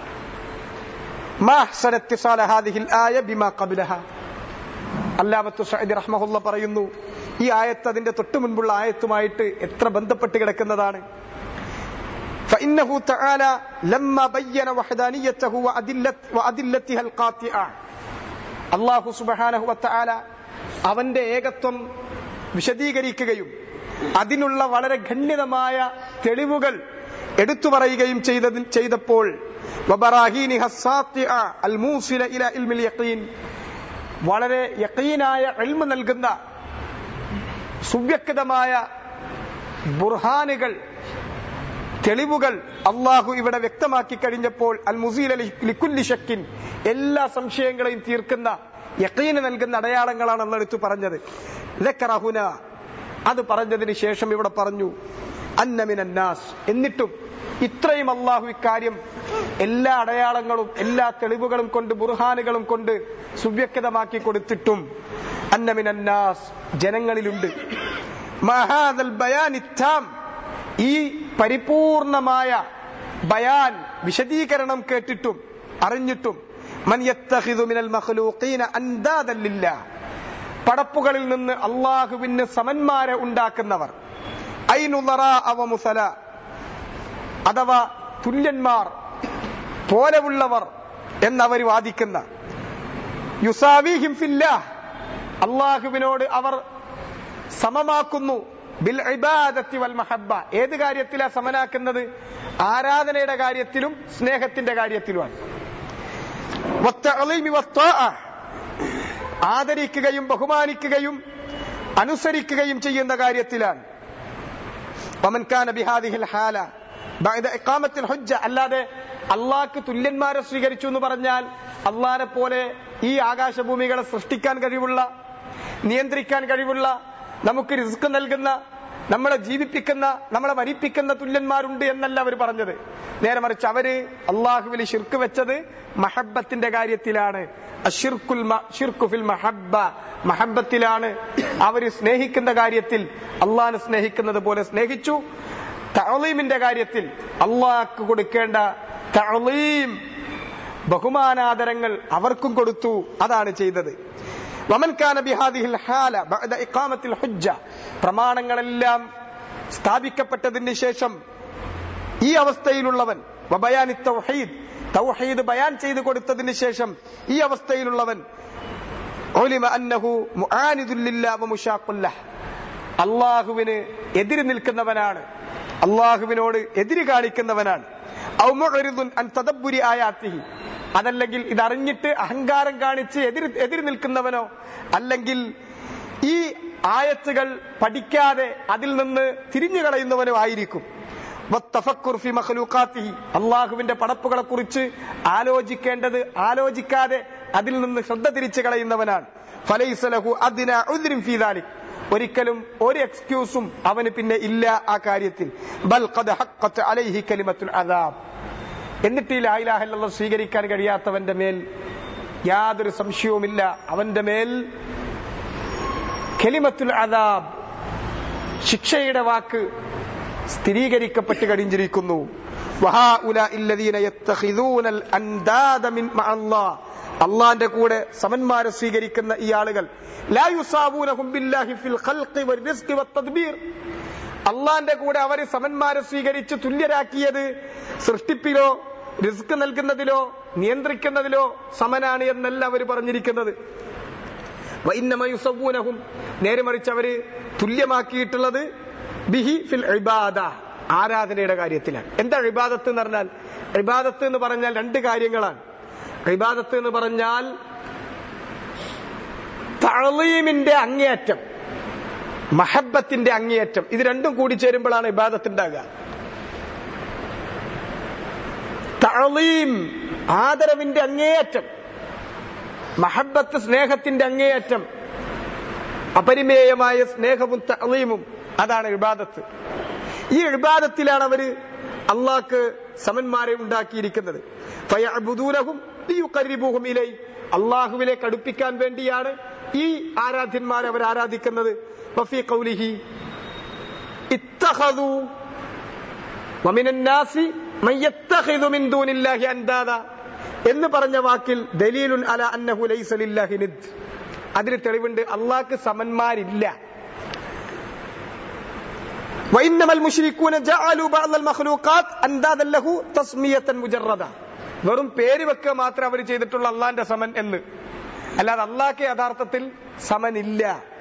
അല്ലാമത്തു സഅദി റഹ്മഹുല്ല പറയുന്നു ഈ ആയത്ത് അതിന്റെ തൊട്ടു മുൻപുള്ള ആയത്തുമായിട്ട് എത്ര ബന്ധപ്പെട്ട് കിടക്കുന്നതാണ് فإنه تعالى لما بين وحدانيته وأدلت وأدلتها القاطعة അള്ളാഹു സുബഹാനഹു വത്തആല അവന്റെ ഏകത്വം വിശദീകരിക്കുകയും അതിനുള്ള വളരെ ഖണ്ഡിതമായ തെളിവുകൾ എടുത്തു പറയുകയും ചെയ്തതിൽ ചെയ്തപ്പോൾ വബറാഹീനിഹ സാത്തിഅ അൽ മൂസില ഇല ഇൽമിൽ യഖീൻ വളരെ യഖീനായ ഇൽമ നൽകുന്ന സുവ്യക്തമായ ബുർഹാനുകൾ തെളിവുകൾ അള്ളാഹു ഇവിടെ വ്യക്തമാക്കി കഴിഞ്ഞപ്പോൾ അൽ മുസീൽ ലിക്കുല്ലി ഷക്കിൻ എല്ലാ സംശയങ്ങളെയും തീർക്കുന്ന യക്കീന് നൽകുന്ന അടയാളങ്ങളാണ് അന്ന് എടുത്തു പറഞ്ഞത് ലക്കറഹുന അത് പറഞ്ഞതിന് ശേഷം ഇവിടെ പറഞ്ഞു അന്നമിനന്നാസ് എന്നിട്ടും ഇത്രയും അള്ളാഹു ഇക്കാര്യം എല്ലാ അടയാളങ്ങളും എല്ലാ തെളിവുകളും കൊണ്ട് ബുർഹാനുകളും കൊണ്ട് സുവ്യക്തമാക്കി കൊടുത്തിട്ടും അന്നമിനന്നാസ് ജനങ്ങളിലുണ്ട് മഹാദൽ ബയാനിത്താം ഈ പരിപൂർണമായ ബയാൻ വിശദീകരണം കേട്ടിട്ടും അറിഞ്ഞിട്ടും മൻ യത്തഖിദു മിനൽ മഖ്ലൂഖീന അൻദാദൻ ലില്ലാഹ് പടപ്പുകളിൽ നിന്ന് അള്ളാഹുവിന് സമന്മാരെ ഉണ്ടാക്കുന്നവർ ഐനുളറാ അവ മുസല അഥവാ തുല്യന്മാർ പോലെയുള്ളവർ എന്നവർ വാദിക്കുന്ന യുസാവിഹിം ഫില്ലാഹ് അള്ളാഹുവിനോട് അവർ സമമാക്കുന്നു ബിൽ ഇബാദത്തി വൽ മഹബ്ബ ഏത് കാര്യത്തിലാ സമനാക്കുന്നത് ആരാധനയുടെ കാര്യത്തിലും സ്നേഹത്തിന്റെ കാര്യത്തിലുമാണ് വത്തഅലീമി വത്താഅ. ആദരിക്കുകയും ബഹുമാനിക്കുകയും അനുസരിക്കുകയും ചെയ്യുന്ന കാര്യത്തിലാണ് വമൻ കാന ബിഹാദിഹിൽ ഹാല ബഅദ ഇഖാമത്തിൽ ഹുജ്ജ അല്ലാതെ അള്ളാഹ്ക്ക് തുല്യന്മാരെ സ്വീകരിച്ചു എന്ന് പറഞ്ഞാൽ അള്ളാഹിനെ പോലെ ഈ ആകാശഭൂമികളെ സൃഷ്ടിക്കാൻ കഴിവുള്ള നിയന്ത്രിക്കാൻ കഴിവുള്ള നമുക്ക് റിസ്ക് നൽകുന്ന നമ്മളെ ജീവിപ്പിക്കുന്ന നമ്മളെ മരിപ്പിക്കുന്ന തുല്യന്മാരുണ്ട് എന്നല്ല അവർ പറഞ്ഞത് നേരെ മറിച്ച് അവര് അള്ളാഹുവിൽ ഷിർക്ക് വെച്ചത് മഹബത്തിന്റെ കാര്യത്തിലാണ് അഷിർക്കുൽ മ- ഷിർക്കു ഫിൽ മഹബ്ബ മഹബത്തിലാണ് അവര് സ്നേഹിക്കുന്ന കാര്യത്തിൽ അള്ളാഹിനെ സ്നേഹിക്കുന്നത് പോലെ സ്നേഹിച്ചു തഅലീമിന്റെ കാര്യത്തിൽ അള്ളാഹ്ക്ക് കൊടുക്കേണ്ട തഅലീം ബഹുമാനാദരങ്ങൾ അവർക്കും കൊടുത്തു അതാണ് ചെയ്തത് വമൻ കാന ബിഹാദിഹിൽ ഹാല ബഅദ ഇഖാമത്തിൽ ഹുജ്ജ പ്രമാണങ്ങളെല്ലാം സ്ഥാപിക്കപ്പെട്ടതിന് ശേഷം ഈ അവസ്ഥയിലുള്ളവൻ വബയാനി തൗഹീദ് തൗഹീദ് ബയാൻ ചെയ്തു കൊടുത്തതിന് ശേഷം ഈ അവസ്ഥയിലുള്ളവൻ ഉലിമ അന്നഹു മുആനിദുൽ ലില്ലാഹി വമുശാഖുൽ ലഹ് അള്ളാഹുവിന് എതിര് നിൽക്കുന്നവനാണ് അള്ളാഹുവിനോട് എതിര് കാണിക്കുന്നവനാണ് ഔ മുഅ്രിദുൻ അൻ തദബ്ബുരി ആയാത്തിഹി അതല്ലെങ്കിൽ ഇതറിഞ്ഞിട്ട് അഹങ്കാരം കാണിച്ച് എതിര് എതിര് നിൽക്കുന്നവനോ അല്ലെങ്കിൽ ഈ ആയത്തുകൾ പഠിക്കാതെ അതിൽ നിന്ന് തിരിഞ്ഞു കളയുന്നവനോ ആയിരിക്കും വത്തഫക്കുർ ഫി മഖ്ലൂഖാത്തിഹി അള്ളാഹുവിന്റെ പടപ്പുകളെ കുറിച്ച് ആലോചിക്കേണ്ടത് ആലോചിക്കാതെ അതിൽ നിന്ന് ശ്രദ്ധ തിരിച്ചു കളയുന്നവനാണ് ഫലൈസ ലഹു അദ്ന ഉദ്രിൻ ഫീ ദാലിക് ഒരിക്കലും ഒരു എക്സ്ക്യൂസും അവന് പിന്നെ ഇല്ല ആ കാര്യത്തിൽ ബൽ ഖദ് ഹഖ്ഖത്ത് അലൈഹി കലിമത്തുൽ അദാബ് എന്നിട്ട് ഈ ലാ ഇലാഹ ഇല്ലല്ലാഹ് സ്വീകരിക്കാൻ കഴിയാത്തവന്റെ മേൽ യാതൊരു സംശയവുമില്ല അവന്റെ മേൽ കലിമത്തുൽ അദാബ് ശിക്ഷയുടെ വാക്ക് സ്ഥിരീകരിക്കപ്പെട്ട് കഴിഞ്ഞിരിക്കുന്നു വഹാഉലാ ഇല്ലദീന യത്തഖിദൂനൽ അൻദാദ മിൻ മഅല്ലാഹ് അള്ളാന്റെ കൂടെ സമന്മാരെ സ്വീകരിക്കുന്ന ഈ ആളുകൾ ലാ യുസാബൂനഹും ബില്ലാഹി ഫിൽ ഖൽഖി വർ വത്തദ്ബീർ അള്ളാന്റെ കൂടെ അവർ സമന്മാരെ സ്വീകരിച്ച് തുല്യരാക്കിയത് സൃഷ്ടിപ്പിലോ റിസ്ക് നൽകുന്നതിലോ നിയന്ത്രിക്കുന്നതിലോ സമനാണ് എന്നല്ല അവർ പറഞ്ഞിരിക്കുന്നത് വൈന്നമയുസവൂനഹും നേരെ മറിച്ച് അവര് തുല്യമാക്കിയിട്ടുള്ളത് ബിഹി ഫിൽ ഇബാദ ആരാധനയുടെ കാര്യത്തിലാണ് എന്താ ഇബാദത്ത് എന്ന് പറഞ്ഞാൽ ഇബാദത്ത് എന്ന് പറഞ്ഞാൽ രണ്ട് കാര്യങ്ങളാണ് ഇബാദത്ത് എന്ന് പറഞ്ഞാൽ തളീമിന്റെ അങ്ങേയറ്റം മഹബത്തിന്റെ അങ്ങേയറ്റം ഇത് രണ്ടും കൂടി ചേരുമ്പോഴാണ് ഇബാദത്ത് ഉണ്ടാകുക തളീം ആദരവിന്റെ അങ്ങേയറ്റം മഹബത്ത് സ്നേഹത്തിന്റെ അങ്ങേയറ്റം അപരിമേയമായ സ്നേഹവും തളീമും അതാണ് ഇബാദത്ത് ഈ ഇബാദത്തിലാണ് അവര് അള്ളാഹ്ക്ക് സമന്മാരെ ഉണ്ടാക്കിയിരിക്കുന്നത് ഫയഅ്ബുദൂനഹും ലിയുഖർരിബൂഹും ഇലൈ അള്ളാഹുവിലേക്ക് അടുപ്പിക്കാൻ വേണ്ടിയാണ് ഈ ആരാധ്യന്മാരെ അവർ ആരാധിക്കുന്നത് വഫീ ഖൗലിഹി ഇത്തഖദു വമിനൻ നാസി മൻ യത്തഖിദു മിൻ ദൂനില്ലാഹി അൻദാദ എന്ന് പറഞ്ഞ വാക്കിൽ ദലീലുൻ അല അന്നഹു ലൈസ ലില്ലാഹി നിദ് അതിന് തെളിവുണ്ട് അള്ളാഹ്ക്ക് സമന്മാരില്ല وإنما المشركون جعلوا بعض المخلوقات أندادا له تسمية مجردة വെറും പേര് വെക്കുക മാത്രമേ അവർ ചെയ്തിട്ടുള്ള അള്ളാന്റെ സമൻ എന്ന് അല്ലാതെ അള്ളാഹ്ക്ക് യഥാർത്ഥത്തിൽ സമനില്ല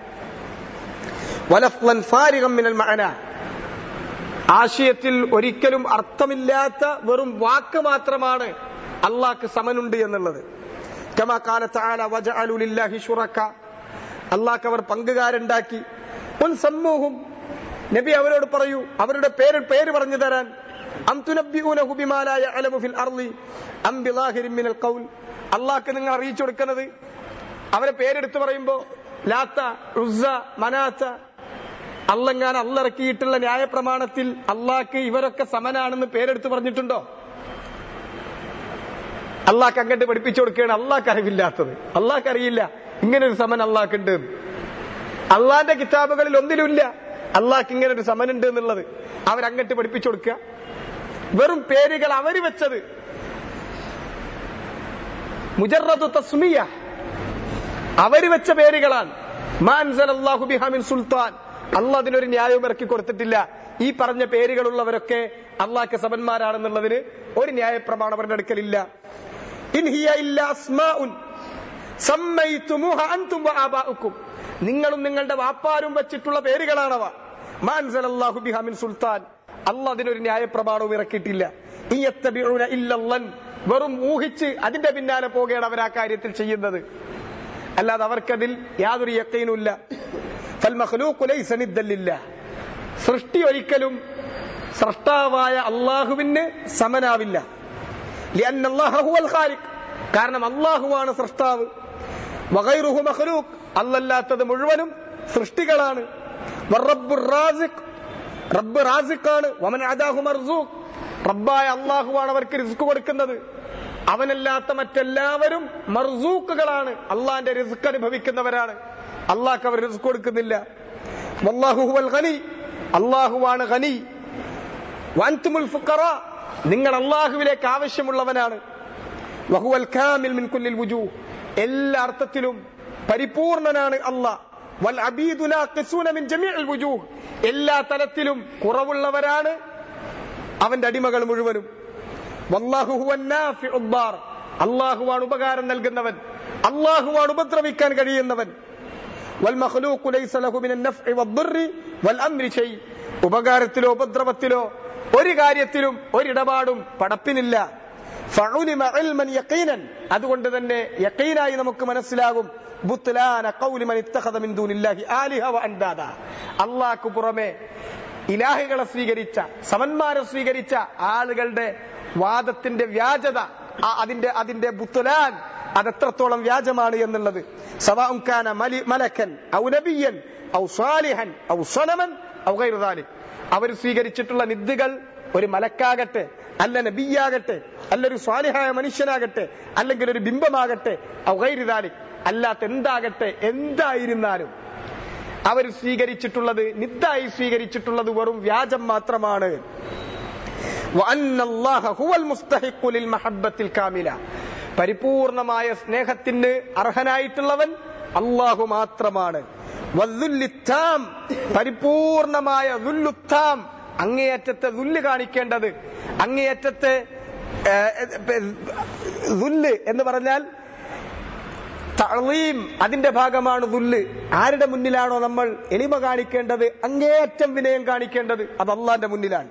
വലഫ്ലൻ ഫാരികം മിനൽ മഅന ആശയത്തിൽ ഒരിക്കലും അർത്ഥമില്ലാത്ത വെറും വാക്ക് മാത്രമാണ് അള്ളാഹ്ക്ക് സമനുണ്ട് എന്നുള്ളത് കമാ കാല തആല വജഅലു ലില്ലാഹി ശുറക അള്ളാഹ്ക്ക് അവർ പങ്കുകാരുണ്ടാക്കി ഉൻ സമ്മൂഹും നബി അവരോട് പറയൂ അവരുടെ പേര് പേര് പറഞ്ഞു തരാൻ അം തുനബ്ബിഊനഹു ബിമാ ലാ യഅലമു ഫിൽ അർളി അം ബിളാഹിരിൻ മിനൽ ഖൗൽ അള്ളാഹ്ക്ക് നിങ്ങൾ അറിയിച്ചു കൊടുക്കുന്നത് അവരെ പേരെടുത്ത് പറയുമ്പോ ലാത്ത ഉസ്സ മനാത്ത അള്ളങ്ങാൻ അള്ളിറക്കിയിട്ടുള്ള ന്യായപ്രമാണത്തിൽ അള്ളാഹ്ക്ക് ഇവരൊക്കെ സമനാണെന്ന് പേരെടുത്ത് പറഞ്ഞിട്ടുണ്ടോ അള്ളാഹ്ക്ക് അങ്ങോട്ട് പഠിപ്പിച്ചു കൊടുക്കുകയാണ് അള്ളാഹ്ക്ക് അറിവില്ലാത്തത് അള്ളാഹ്ക്ക് അറിയില്ല ഇങ്ങനെ ഒരു സമൻ അള്ളാഹ്ക്ക് ഉണ്ട് അള്ളാന്റെ കിതാബുകളിൽ ഒന്നിലുമില്ല അള്ളാഹ്ക്ക് ഇങ്ങനെ ഒരു സമനുണ്ട് എന്നുള്ളത് അവരങ്ങട്ട് പഠിപ്പിച്ചു കൊടുക്കുക വെറും പേരുകൾ അവര് വെച്ചത് മുജറദു തസ്മിയ അവര് വെച്ച പേരുകളാണ് മാൻസൽ അള്ളാഹു ബിഹാമിൻ സുൽത്താൻ അള്ളാഹ് അതിനൊരു ന്യായവും ഇറക്കി കൊടുത്തിട്ടില്ല ഈ പറഞ്ഞ പേരുകളുള്ളവരൊക്കെ അള്ളാഹ്ക്ക് സമന്മാരാണെന്നുള്ളതിന് ഒരു ന്യായ പ്രമാണം അവരുടെ അടുക്കലില്ല ഇൻ ഹിയ ഇല്ല അസ്മാഉൻ സമ്മൈതുമുഹ അൻതും വആബാഉക്കും നിങ്ങളും നിങ്ങളുടെ വാപ്പാരും വെച്ചിട്ടുള്ള പേരുകളാണവ മാൻസൽ അള്ളാഹു ബിഹാമിൻ സുൽത്താൻ അള്ളാഹ് അതിനൊരു ന്യായ പ്രമാണവും ഇറക്കിയിട്ടില്ല ഈ യത്തബിഊന ഇല്ലല്ലൻ വെറും ഊഹിച്ച് അതിന്റെ പിന്നാലെ പോകുകയാണ് അവർ ആ കാര്യത്തിൽ ചെയ്യുന്നത് അല്ലാതെ അവർക്കതിൽ യാതൊരു യക്കീനുമില്ല ഫൽമഖ്ലൂഖു ലൈസ നിദ്ദൻ ലില്ലാഹ്. സൃഷ്ടി ഒരിക്കലും സൃഷ്ടാവായ അള്ളാഹുവിന് സമനാവില്ല ലിഅന്ന അല്ലാഹ ഹുവൽ ഖാലിഖ്. കാരണം അള്ളാഹുവാണ് സൃഷ്ടാവ് വഗൈറുഹു മഖ്ലൂഖ് അല്ലല്ലാത്തത് മുഴുവനും സൃഷ്ടികളാണ് വറബ്ബുർ റാസിഖ് റബ്ബ് റാസിഖാണ് വമൻ അദാഹു മർസൂഖ് റബ്ബായ അള്ളാഹുവാണ് അവർക്ക് റിസ്ക് കൊടുക്കുന്നത് അവനല്ലാത്ത മറ്റെല്ലാവരും മർസൂക്കുകളാണ് അള്ളാന്റെ റിസ്ക് അനുഭവിക്കുന്നവരാണ് അള്ളാഹ്ക്ക് അവർ റിസ്ക് കൊടുക്കുന്നില്ല വല്ലാഹു ഹുവൽ ഖനി അള്ളാഹുവാണ് ഖനി വഅൻതുമുൽ ഫുഖറ നിങ്ങൾ അള്ളാഹുവിലേക്ക് ആവശ്യമുള്ളവനാണ് വഹുവൽ കാമിൽ മിൻ കുല്ലിൽ വുജൂഹ് എല്ലാ അർത്ഥത്തിലും പരിപൂർണനാണ് അള്ളാഹ് വൽ അബീദു നാഖിസൂന മിൻ ജമീഇൽ വുജൂഹ് എല്ലാ തലത്തിലും കുറവുള്ളവരാണ് അവന്റെ അടിമകൾ മുഴുവനും വല്ലാഹു ഹുവൻ നാഫിഉദ് ദാർ അള്ളാഹുവാണ് ഉപകാരം നൽകുന്നവൻ അള്ളാഹുവാണ് ഉപദ്രവിക്കാൻ കഴിയുന്നവൻ والمخلوق ليس له من النفع والضر والامر شيء ഉപകാരത്തിലോ ഉപദ്രവത്തിലോ ഒരു കാര്യത്തിലും ഒരിടപാടും പടപ്പിനില്ല ഫഉലിമ ഇൽമൻ യഖീനൻ അതുകൊണ്ട് തന്നെ യഖീനായി നമുക്ക് മനസ്സിലാകും ബുത്ലാന ഖൗലി മൻ ഇത്തഖദ മിൻ ദൂനില്ലാഹി ആലിഹ വ അൻദാദ അല്ലാഹ്ക്ക് പുറമെ ഇലാഹികളെ സ്വീകരിച്ച സമന്മാരെ സ്വീകരിച്ച ആളുകളുടെ വാദത്തിന്റെ വ്യാജത ആ- അതിന്റെ അതിന്റെ ബുത്തുലാൻ അതെത്രത്തോളം വ്യാജമാണ് എന്നുള്ളത് സവാഉൻ കാന മലി മലക്കൻ ഔ നബിയൻ ഔ സാലിഹൻ ഔ സനമൻ ഔ ഗൈറു ദാലിക് അവർ സ്വീകരിച്ചിട്ടുള്ള നിദ്ദുകൾ ഒരു മലക്കാകട്ടെ അല്ല നബിയാകട്ടെ അല്ല ഒരു സ്വാലിഹായ മനുഷ്യനാകട്ടെ അല്ലെങ്കിൽ ഒരു ബിംബമാകട്ടെ ഔ ഗൈറു ദാലിക് അല്ലാത്ത എന്താകട്ടെ എന്തായിരുന്നാലും അവർ സ്വീകരിച്ചിട്ടുള്ളത് നിദ്ദായി സ്വീകരിച്ചിട്ടുള്ളത് വെറും വ്യാജം മാത്രമാണ് وأن الله هو المستحق للمحبة الكاملة പരിപൂർണമായ സ്നേഹത്തിന് അർഹനായിട്ടുള്ളവൻ അള്ളാഹു മാത്രമാണ് വദ്ദുല്ലിത്താം, പരിപൂർണമായ ദുല്ലുത്താം അങ്ങേയറ്റത്തെ ദുല്ല് കാണിക്കേണ്ടത് അങ്ങേയറ്റത്തെ ദുല്ല് എന്ന് പറഞ്ഞാൽ തളീം അതിന്റെ ഭാഗമാണ് ദുല്ല് ആരുടെ മുന്നിലാണോ നമ്മൾ എളിമ കാണിക്കേണ്ടത് അങ്ങേയറ്റം വിനയം കാണിക്കേണ്ടത് അത് അള്ളാന്റെ മുന്നിലാണ്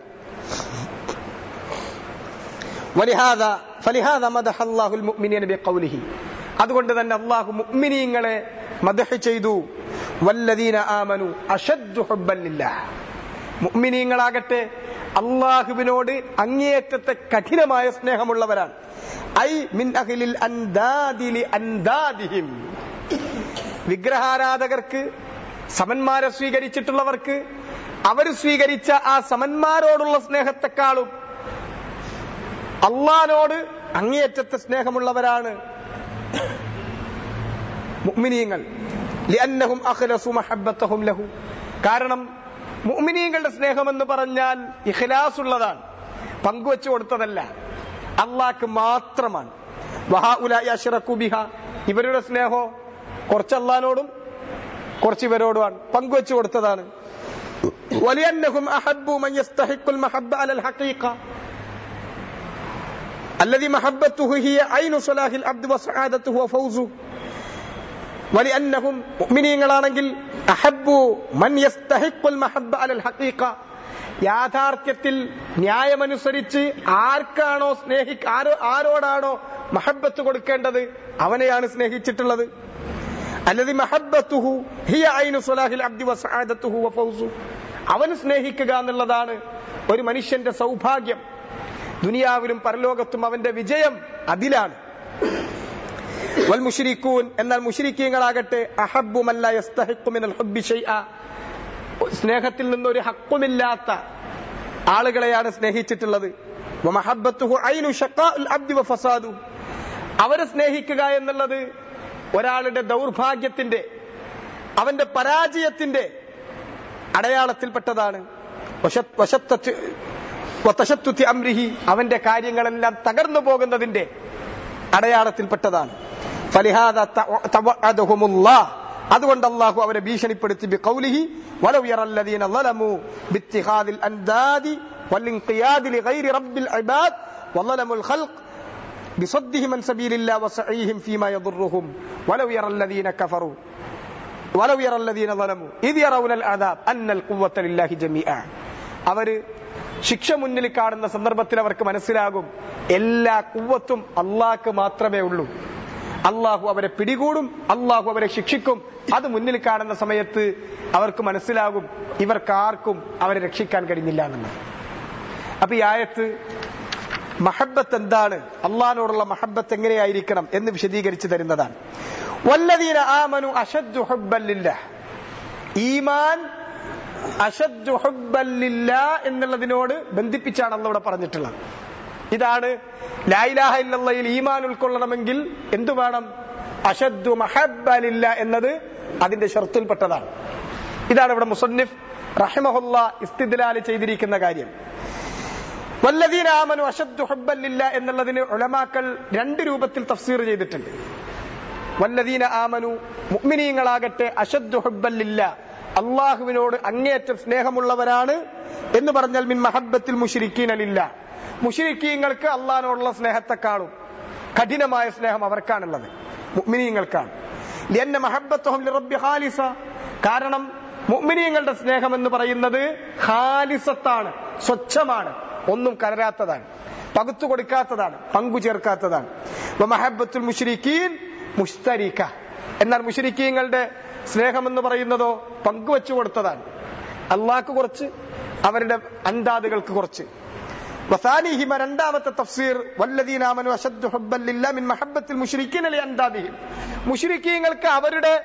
ولهذا فلهذا مدح الله المؤمنين بقوله അതുകൊണ്ട് തന്നെ അള്ളാഹു മുഅ്മിനീങ്ങളെ മദഹ് ചെയ്തു വല്ലദീന ആമനു അഷദ്ദു ഹുബ്ബൻ ലില്ലാഹ് മുഅ്മിനീങ്ങളാകട്ടെ അള്ളാഹുവിനോട് അങ്ങേയറ്റത്തെ കഠിനമായ സ്നേഹമുള്ളവരാണ് ഐ മിൻ അഹ്ലിൽ അൻദാദി ലി അൻദാദിഹിം വിഗ്രഹാരാധകർക്ക് സമന്മാരെ സ്വീകരിച്ചിട്ടുള്ളവർക്ക് അവർ സ്വീകരിച്ച ആ സമന്മാരോടുള്ള സ്നേഹത്തെക്കാളും അള്ളാനോട് അങ്ങേയറ്റത്തെ സ്നേഹമുള്ളവരാണ് മുഅ്മിനീങ്ങൾ ലിഅന്നഹും അഖ്ലസു മഹബ്ബത്തഹും ലഹു കാരണം മുഅ്മിനീങ്ങളുടെ സ്നേഹമെന്ന് പറഞ്ഞാൽ ഇഖ്ലാസ് ഉള്ളതാണ് പങ്കുവെച്ചു കൊടുത്തതല്ല അള്ളാഹ്ക്ക് മാത്രമാണ് വഹാഉലായി അഷ്റഖു ബിഹ ഇവരുടെ സ്നേഹോ കുറച്ച് അള്ളഹാനോടും കുറച്ച് ഇവരോടുമാണ് പങ്കുവെച്ചു കൊടുത്തതാണ് ولأنهم أحبوا من يستحق المحبة على الحقيقة الذي محبته هي عين صلاح العبد وسعادته وفوزه ولأنهم മുഅ്മിനീങ്ങളാണെങ്കിൽ അഹബ്ബു മൻ യസ്തഹിഖുൽ മഹബ്ബ അലൽ ഹഖീഖ യാഥാർത്ഥ്യത്തിൽ ന്യായമനുസരിച്ച് ആർക്കാണോ സ്നേഹി ആരോ ആരോടാണോ മഹബത്ത് കൊടുക്കേണ്ടത് അവനെയാണ് സ്നേഹിച്ചിട്ടുള്ളത് അല്ലതി മഹബത്തുഹു ഹിയ ഐനു സ്വലാഹിൽ അബ്ദി വസആദത്തുഹു വഫൗസു അവൻ സ്നേഹിക്കുക എന്നുള്ളതാണ് ഒരു മനുഷ്യന്റെ സൗഭാഗ്യം ദുനിയാവിലും പരലോകത്തും അവന്റെ വിജയം അതിലാണ് വൽ മുഷ്രിക്കൂൻ എന്നാൽ മുഷ്രിക്കീങ്ങളാകട്ടെ അഹബ്ബു മല്ല യസ്തഹിഖു മിനൽ ഹുബ്ബി ഷൈഅ സ്നേഹത്തിൽ നിന്നൊരു ഹക്കുമില്ലാത്ത ആളുകളെയാണ് സ്നേഹിച്ചിട്ടുള്ളത് വമഹബ്ബത്തുഹു ഐനു ഷഖാഉൽ അബ്ദി വഫസാദു അവരെ സ്നേഹിക്കുക എന്നുള്ളത് ഒരാളുടെ ദൗർഭാഗ്യത്തിന്റെ അവന്റെ പരാജയത്തിന്റെ അടയാളത്തിൽപ്പെട്ടതാണ് വശ- വശത്തത്ത്- വതശത്തുത്തി അംരിഹി അവന്റെ കാര്യങ്ങളെല്ലാം തകർന്നു പോകുന്നതിന്റെ അടയാളത്തിൽപ്പെട്ടതാണ് ഫലിഹാദ തവ- തവഅദഹുമുല്ലാഹ്. അതുകൊണ്ട് അള്ളാഹു അവരെ ഭീഷണിപ്പെടുത്തി ബിഖൗലിഹി വലൗ യറല്ലദീന ളലമു ബിത്തിഖാദിൽ അൻദാദി വൽഇൻഖിയാദി ലിഗൈരി റബ്ബിൽ ഇബാദ് വളലമുൽ ഖൽഖ് بصدهم عن سبيل الله وسعيهم فيما يضرهم ولو يرى الذين كفروا ولو يرى الذين ظلموا إذ يرون العذاب أن القوة لله جميعا അവര് ശിക്ഷ മുന്നിൽ കാണുന്ന സന്ദർഭത്തിൽ അവർക്ക് മനസ്സിലാകും എല്ലാ കുവ്വത്തും അള്ളാഹ്ക്ക് മാത്രമേ ഉള്ളൂ അള്ളാഹു അവരെ പിടികൂടും അള്ളാഹു അവരെ ശിക്ഷിക്കും അത് മുന്നിൽ കാണുന്ന സമയത്ത് അവർക്ക് മനസ്സിലാകും ഇവർക്കാർക്കും അവരെ രക്ഷിക്കാൻ കഴിഞ്ഞില്ല എന്നുള്ളത് അപ്പൊ ഈ ആയത്ത് മഹബത്ത് എന്താണ് അള്ളഹാനോടുള്ള മഹബത്ത് എങ്ങനെയായിരിക്കണം എന്ന് വിശദീകരിച്ചു തരുന്നതാണ് വല്ലദീന ആമനു അഷദ്ദു ഹുബ്ബൻ ലില്ലാഹ് ഈമാൻ അഷദ്ദു ഹുബ്ബൻ ലില്ലാഹ് എന്നുള്ളതിനോട് ബന്ധിപ്പിച്ചാണ് അള്ള ഇവിടെ പറഞ്ഞിട്ടുള്ളത് ഇതാണ് ലായിലാഹ ഇല്ലല്ലയിൽ ഈമാൻ ഉൾക്കൊള്ളണമെങ്കിൽ എന്തു വേണം അഷദ്ദു മഹബ്ബ ലില്ല എന്നത് അതിന്റെ ഷർത്തിൽപ്പെട്ടതാണ് ഇതാണ് ഇവിടെ മുസന്നിഫ് റഹിമഹുല്ല ഇസ്തിദ്ലാൽ ചെയ്തിരിക്കുന്ന കാര്യം വല്ലദീന ആമനു അഷദ്ദു ഹുബ്ബൻ ലില്ല എന്നുള്ളതിന് ഉലമാക്കൾ രണ്ട് രൂപത്തിൽ തഫ്സീർ ചെയ്തിട്ടുണ്ട് വല്ലദീന ആമനു മുഅ്മിനീങ്ങളാകട്ടെ അഷദ്ദു ഹുബ്ബൻ ലില്ല അള്ളാഹുവിനോട് അങ്ങേയറ്റം സ്നേഹമുള്ളവരാണ് എന്ന് പറഞ്ഞാൽ മിൻ മഹബ്ബത്തിൽ മുഷിരിക്കീനലില്ല മുഷിരിക്കീങ്ങൾക്ക് അള്ളാഹിനോടുള്ള സ്നേഹത്തെക്കാളും കഠിനമായ സ്നേഹം അവർക്കാണുള്ളത് മുഅ്മിനീങ്ങൾക്കാണ് ലിയന്ന മഹബ്ബത്തുഹും ലിറബ്ബി ഖാലിസ കാരണം മുഅ്മിനീങ്ങളുടെ സ്നേഹം എന്ന് പറയുന്നത് ഖാലിസത്താണ് സ്വച്ഛമാണ് ഒന്നും കലരാത്തതാണ് പകുത്തു കൊടുക്കാത്തതാണ് പങ്കു ചേർക്കാത്തതാണ് മഹബത്തുൽ മുഷ്രിക്കീൻ മുസ്തരിക്ക എന്നാൽ മുഷ്രിക്കീങ്ങളുടെ സ്നേഹം എന്ന് പറയുന്നതോ പങ്കുവച്ചു കൊടുത്തതാണ് അള്ളാഹ്ക്ക് കുറച്ച് അവരുടെ അന്താദുകൾക്ക് കുറച്ച് വസാനിഹിമ രണ്ടാമത്തെ തഫ്സീർ വല്ലദീനാമനു അശദ്ദു ഹുബ്ബൻ ലില്ലാ മിൻ മഹബ്ബത്തിൽ മുശ്രിക്കീന ലി അന്താദിഹിം മുശ്രിക്കീങ്ങൾക്ക് അവരുടെ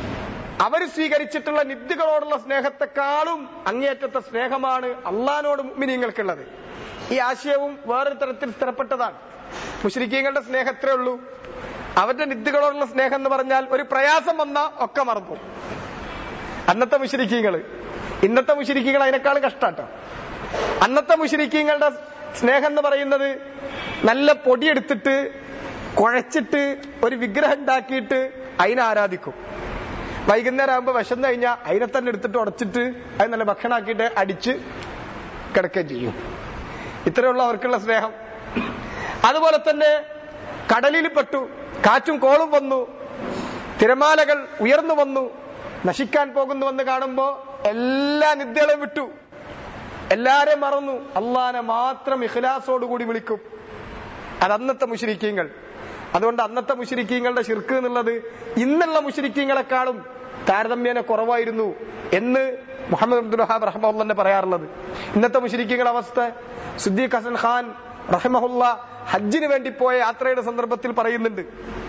അവർ സ്വീകരിച്ചിട്ടുള്ള നിദ്യകളോടുള്ള സ്നേഹത്തെക്കാളും അങ്ങേയറ്റത്തെ സ്നേഹമാണ് അള്ളഹാനോട് മുഅ്മിനീങ്ങൾക്കുള്ളത് ഈ ആശയവും വേറൊരു തരത്തിൽ സ്ഥിരപ്പെട്ടതാണ് മുശ്രിക്കീങ്ങളുടെ സ്നേഹം എത്രേ ഉള്ളൂ അവരുടെ നിദ്യകളോടുള്ള സ്നേഹം എന്ന് പറഞ്ഞാൽ ഒരു പ്രയാസം വന്നാ ഒക്കെ മറന്നു അന്നത്തെ മുശ്രിക്കീങ്ങള് ഇന്നത്തെ മുശ്രിക്കീങ്ങൾ അതിനേക്കാളും കഷ്ടാട്ടോ അന്നത്തെ മുശ്രിക്കീങ്ങളുടെ സ്നേഹം എന്ന് പറയുന്നത് നല്ല പൊടിയെടുത്തിട്ട് കുഴച്ചിട്ട് ഒരു വിഗ്രഹം ഉണ്ടാക്കിയിട്ട് അതിനെ ആരാധിക്കും വൈകുന്നേരം ആകുമ്പോ വിശന്ന് കഴിഞ്ഞാൽ അതിനെ തന്നെ എടുത്തിട്ട് ഉടച്ചിട്ട് അത് നല്ല ഭക്ഷണമാക്കിയിട്ട് അടിച്ച് കിടക്കുകയും ചെയ്യും ഇത്രയുള്ള അവർക്കുള്ള സ്നേഹം അതുപോലെ തന്നെ കടലിൽ പെട്ടു കാറ്റും കോളും വന്നു തിരമാലകൾ ഉയർന്നു വന്നു നശിക്കാൻ പോകുന്നുവെന്ന് കാണുമ്പോ എല്ലാ നിദ്യകളും വിട്ടു എല്ലാരെയും മറന്നു അള്ളാനെ മാത്രം ഇഖ്ലാസോടുകൂടി വിളിക്കും അത് അന്നത്തെ മുഷരിക്കീങ്ങൾ അതുകൊണ്ട് അന്നത്തെ മുഷരിക്കീങ്ങളുടെ ഷിർക്ക് എന്നുള്ളത് ഇന്നുള്ള മുഷരിക്കീങ്ങളെക്കാളും താരതമ്യേന കുറവായിരുന്നു എന്ന് മുഹമ്മദ് അബ്ദുൽ വഹാബ് റഹ്മുന്നെ പറയാറുള്ളത് ഇന്നത്തെ മുഷരിക്കീങ്ങളുടെ അവസ്ഥ സുദ്ദീഖ് ഹസൻ ഖാൻ റഹ്മഹുല്ല ഹജ്ജിന് വേണ്ടി പോയ യാത്രയുടെ സന്ദർഭത്തിൽ പറയുന്നുണ്ട്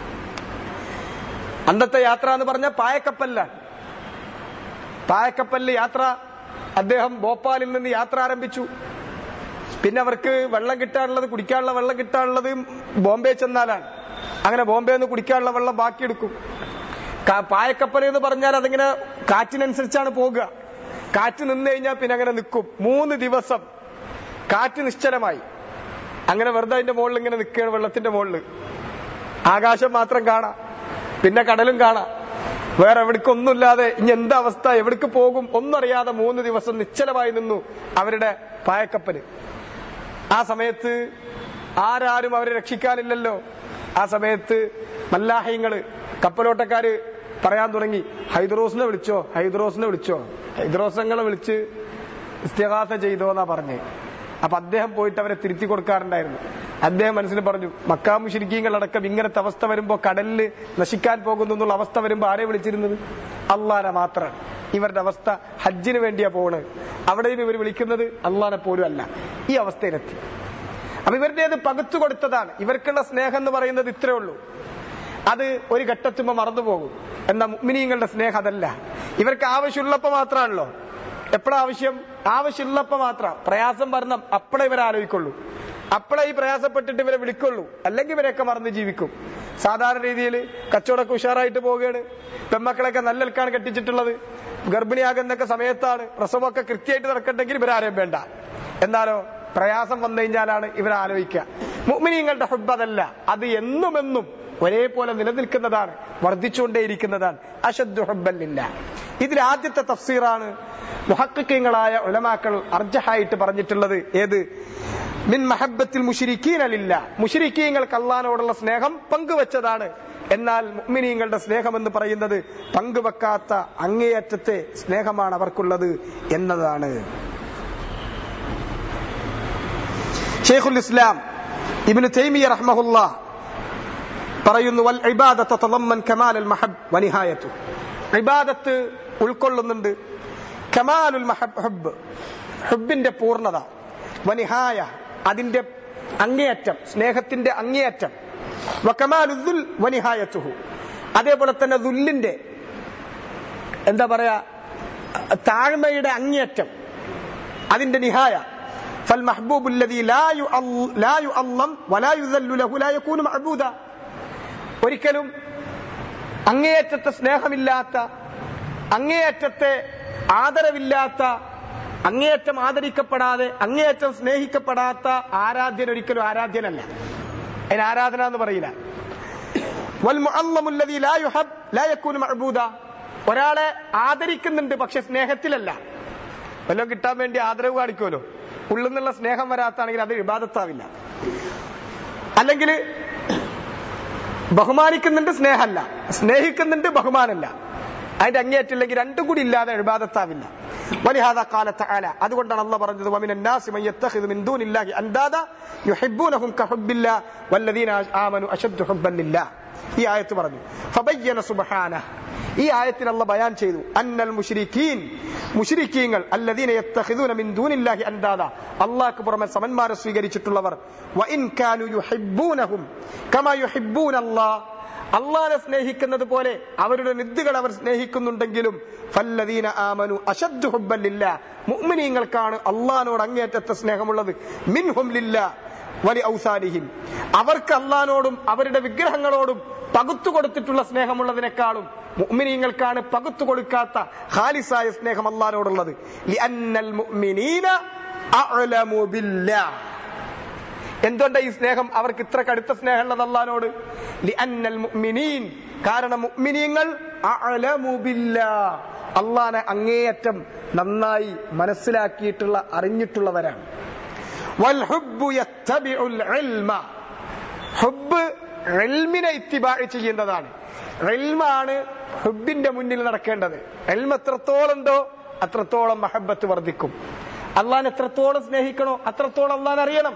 അന്നത്തെ യാത്ര എന്ന് പറഞ്ഞ പായക്കപ്പലിലാണ് പായക്കപ്പലിൽ യാത്ര അദ്ദേഹം ഭോപ്പാലിൽ നിന്ന് യാത്ര ആരംഭിച്ചു പിന്നെ അവർക്ക് വെള്ളം കിട്ടാനുള്ളത് കുടിക്കാനുള്ള വെള്ളം കിട്ടാനുള്ളത് ബോംബെ ചെന്നാലാണ് അങ്ങനെ ബോംബെ നിന്ന് കുടിക്കാനുള്ള വെള്ളം ബാക്കിയെടുക്കും കാ- പായക്കപ്പൽ എന്ന് പറഞ്ഞാൽ അതിങ്ങനെ കാറ്റിനനുസരിച്ചാണ് പോകുക കാറ്റ് നിന്ന് കഴിഞ്ഞാൽ പിന്നെ അങ്ങനെ നിൽക്കും മൂന്ന് ദിവസം കാറ്റ് നിശ്ചലമായി അങ്ങനെ വെറുതെ അതിന്റെ മുകളിൽ ഇങ്ങനെ നിൽക്കുകയാണ് വെള്ളത്തിന്റെ മുകളിൽ ആകാശം മാത്രം കാണാം പിന്നെ കടലും കാണാം വേറെ എവിടേക്കൊന്നുമില്ലാതെ ഇനി എന്താ അവസ്ഥ എവിടേക്ക് പോകും ഒന്നറിയാതെ മൂന്ന് ദിവസം നിശ്ചലമായി നിന്നു അവരുടെ പായക്കപ്പല് ആ സമയത്ത് ആരാരും അവരെ രക്ഷിക്കാനില്ലല്ലോ ആ സമയത്ത് മല്ലാഹയങ്ങള് കപ്പലോട്ടക്കാര് പറയാൻ തുടങ്ങി ഹൈദ്രോസിനെ വിളിച്ചോ ഹൈദ്രോസിനെ വിളിച്ചോ ഹൈദ്രോസങ്ങളെ വിളിച്ച് ഇസ്തിഹാസ ചെയ്തോ എന്നാ പറഞ്ഞേ അപ്പൊ അദ്ദേഹം പോയിട്ട് അവരെ തിരുത്തി കൊടുക്കാറുണ്ടായിരുന്നു അദ്ദേഹം മനസ്സിൽ പറഞ്ഞു മക്കാമു ശിരിക്കീങ്ങളടക്കം ഇങ്ങനത്തെ അവസ്ഥ വരുമ്പോ കടലിൽ നശിക്കാൻ പോകുന്നു എന്നുള്ള അവസ്ഥ വരുമ്പോ ആരെ വിളിച്ചിരുന്നത് അള്ളാനെ മാത്രമാണ് ഇവരുടെ അവസ്ഥ ഹജ്ജിന് വേണ്ടിയാ പോണ് അവിടെയും ഇവർ വിളിക്കുന്നത് അള്ളാനെ പോലും അല്ല ഈ അവസ്ഥയിലെത്തി അപ്പൊ ഇവരുടേത് പകുത്തു കൊടുത്തതാണ് ഇവർക്കുള്ള സ്നേഹം എന്ന് പറയുന്നത് ഇത്രേ ഉള്ളൂ അത് ഒരു ഘട്ടത്തുമ്പോ മറന്നുപോകും എന്നാ മുഗ്മിനീങ്ങളുടെ സ്നേഹം അതല്ല ഇവർക്ക് ആവശ്യമുള്ളപ്പോ മാത്രമാണല്ലോ എപ്പോഴാ ആവശ്യം ആവശ്യമുള്ളപ്പോ മാത്രം പ്രയാസം വരണം അപ്പോഴേ ഇവരെ ആലോചിക്കുള്ളൂ അപ്പോഴേ ഈ പ്രയാസപ്പെട്ടിട്ട് ഇവരെ വിളിക്കുള്ളൂ അല്ലെങ്കിൽ ഇവരെയൊക്കെ മറന്ന് ജീവിക്കും സാധാരണ രീതിയിൽ കച്ചവടമൊക്കെ ഉഷാറായിട്ട് പോവുകയാണ് പെമ്മക്കളൊക്കെ നല്ലെൽക്കാണ് കെട്ടിച്ചിട്ടുള്ളത് ഗർഭിണിയാകുന്നൊക്കെ സമയത്താണ് പ്രസവമൊക്കെ കൃത്യമായിട്ട് നടക്കണ്ടെങ്കിൽ ഇവരാരെയും വേണ്ട എന്നാലോ പ്രയാസം വന്നു കഴിഞ്ഞാലാണ് ഇവർ ആലോചിക്കുക മുഅ്മിനീങ്ങളുടെ ഹുബ് അതല്ല അത് എന്നും എന്നും ഒരേപോലെ നിലനിൽക്കുന്നതാണ് വർദ്ധിച്ചുകൊണ്ടേയിരിക്കുന്നതാണ് അശദ് ഹുബല്ലില്ല ഇതിൽ ആദ്യത്തെ തഫ്സീറാണ് മുഹക്കിങ്ങളായ ഉലമാക്കൾ അർജഹായിട്ട് പറഞ്ഞിട്ടുള്ളത് ഏത് മിൻ മഹബത്തിൽ മുഷിരിക്കീനലില്ല മുഷിരിക്കീങ്ങൾക്ക് അള്ളഹാനോടുള്ള സ്നേഹം പങ്കുവച്ചതാണ് എന്നാൽ മുഅ്മിനീങ്ങളുടെ സ്നേഹം എന്ന് പറയുന്നത് പങ്കുവെക്കാത്ത അങ്ങേയറ്റത്തെ സ്നേഹമാണ് അവർക്കുള്ളത് എന്നതാണ് ഷെയ്ഖുൽ ഇസ്ലാം ഇബ്നു തൈമിയ റഹ്മഹുല്ല പറയുന്നു വൽ ഇബാദത്ത് തളമ്മൻ കമാൽ മഹബ് വനിഹായത്തു ഇബാദത്ത് ഉൾക്കൊള്ളുന്നുണ്ട് കമാലുൽ മഹബ് ഹുബ് ഹുബിന്റെ പൂർണ്ണത വനിഹായ അതിന്റെ അങ്ങേയറ്റം സ്നേഹത്തിന്റെ അങ്ങേയറ്റം വകമാലുദ്ദുൽ വനിഹായത്തുഹു അതേപോലെ തന്നെ ദുല്ലിന്റെ എന്താ പറയാ താഴ്മയുടെ അങ്ങേയറ്റം അതിന്റെ നിഹായ فالمحبوب الذي لا يؤل- لا يؤلم ولا يذل له لا يكون معبودا ഒരിക്കലും അങ്ങേയറ്റത്തെ സ്നേഹമില്ലാത്ത അങ്ങേയറ്റത്തെ ആദരവില്ലാത്ത അങ്ങേയറ്റം ആദരിക്കപ്പെടാതെ അങ്ങേയറ്റം സ്നേഹിക്കപ്പെടാത്ത ആരാധ്യൻ ഒരിക്കലും ആരാധ്യനല്ല അതിന് ആരാധന എന്ന് പറയില്ല والمعظم الذي لا يحب لا يكون معبودا ഒരാളെ ആദരിക്കുന്നുണ്ട് പക്ഷെ സ്നേഹത്തിലല്ല വല്ലതും കിട്ടാൻ വേണ്ടി ആദരവ് കാണിക്കുമല്ലോ ഉള്ളിൽ നിന്നുള്ള സ്നേഹം വരാത്താണെങ്കിൽ അത് വിവാദത്താവില്ല അല്ലെങ്കിൽ ബഹുമാനിക്കുന്നുണ്ട് സ്നേഹമല്ല സ്നേഹിക്കുന്നുണ്ട് ബഹുമാനല്ല അതിന്റെ അങ്ങേയറ്റില്ലെങ്കിൽ രണ്ടും കൂടി ഇല്ലാതെ എഴുപാദത്താവില്ല വലിഹാദ കാലത്ത് ആല അതുകൊണ്ടാണ് അള്ള പറഞ്ഞത് വമിന الناس من يتخذ من دون الله اندادا يحبونهم كحب الله والذين آمنوا اشد حبا لله ഈ ആയത്ത് പറഞ്ഞു ഫബയ്യന സുബ്ഹാന ഈ ആയത്തിൽ അല്ല ബയാൻ ചെയ്തു അന്നൽ മുശ്രിക്കീൻ മുശ്രിക്കീങ്ങൾ അല്ലദീന യത്തഖിദൂന മിൻ ദൂനില്ലാഹി അൻദാദ അല്ലാഹ്ക്ക് പുറമെ സമന്മാരെ സ്വീകരിച്ചിട്ടുള്ളവർ വഇൻ കാനു യുഹിബ്ബൂനഹും കമാ യുഹിബ്ബൂന അല്ലാഹ് അള്ളാനെ സ്നേഹിക്കുന്നത് പോലെ അവരുടെ നിദ്ദുകൾ അവർ സ്നേഹിക്കുന്നുണ്ടെങ്കിലും ഫല്ലദീന ആമനു അശദ്ദു ഹുബ്ബൻ ലില്ലാ മുഅ്മിനീങ്ങൾക്കാണ് അള്ളാഹിനോട് അങ്ങേയറ്റത്തെ സ്നേഹമുള്ളത് മിൻഹും ലില്ലാ വലി ഔസാരിഹിം അവർക്ക് അള്ളഹാനോടും അവരുടെ വിഗ്രഹങ്ങളോടും പകുത്തു കൊടുത്തിട്ടുള്ള സ്നേഹമുള്ളതിനേക്കാളും മുഅ്മിനീങ്ങൾക്കാണ് പകുത്തു കൊടുക്കാത്ത ഖാലിസായ സ്നേഹം അള്ളഹാനോടുള്ളത് ലിഅന്നൽ മുഅ്മിനീന അഅലമു ബില്ലാഹ് എന്തുകൊണ്ട് ഈ സ്നേഹം അവർക്ക് ഇത്ര കടുത്ത സ്നേഹമുള്ളത് അള്ളഹാനോട് ലിഅന്നൽ മുഅ്മിനീൻ കാരണം മുഅ്മിനീങ്ങൾ അഅലമു ബില്ലാഹ് അള്ളാനെ അങ്ങേയറ്റം നന്നായി മനസ്സിലാക്കിയിട്ടുള്ള അറിഞ്ഞിട്ടുള്ളവരാണ് വൽഹുബ്ബു യത്തബിഉൽ ഇൽമ ഹുബ്ബ് ഇൽമിനെ ഇത്തിബാ ചെയ്യുന്നതാണ് ഇൽമാണ് ഹുബിന്റെ മുന്നിൽ നടക്കേണ്ടത് ഇൽമ എത്രത്തോളം ഉണ്ടോ അത്രത്തോളം മഹബത്ത് വർദ്ധിക്കും അള്ളാൻ എത്രത്തോളം സ്നേഹിക്കണോ അത്രത്തോളം അള്ളാൻ അറിയണം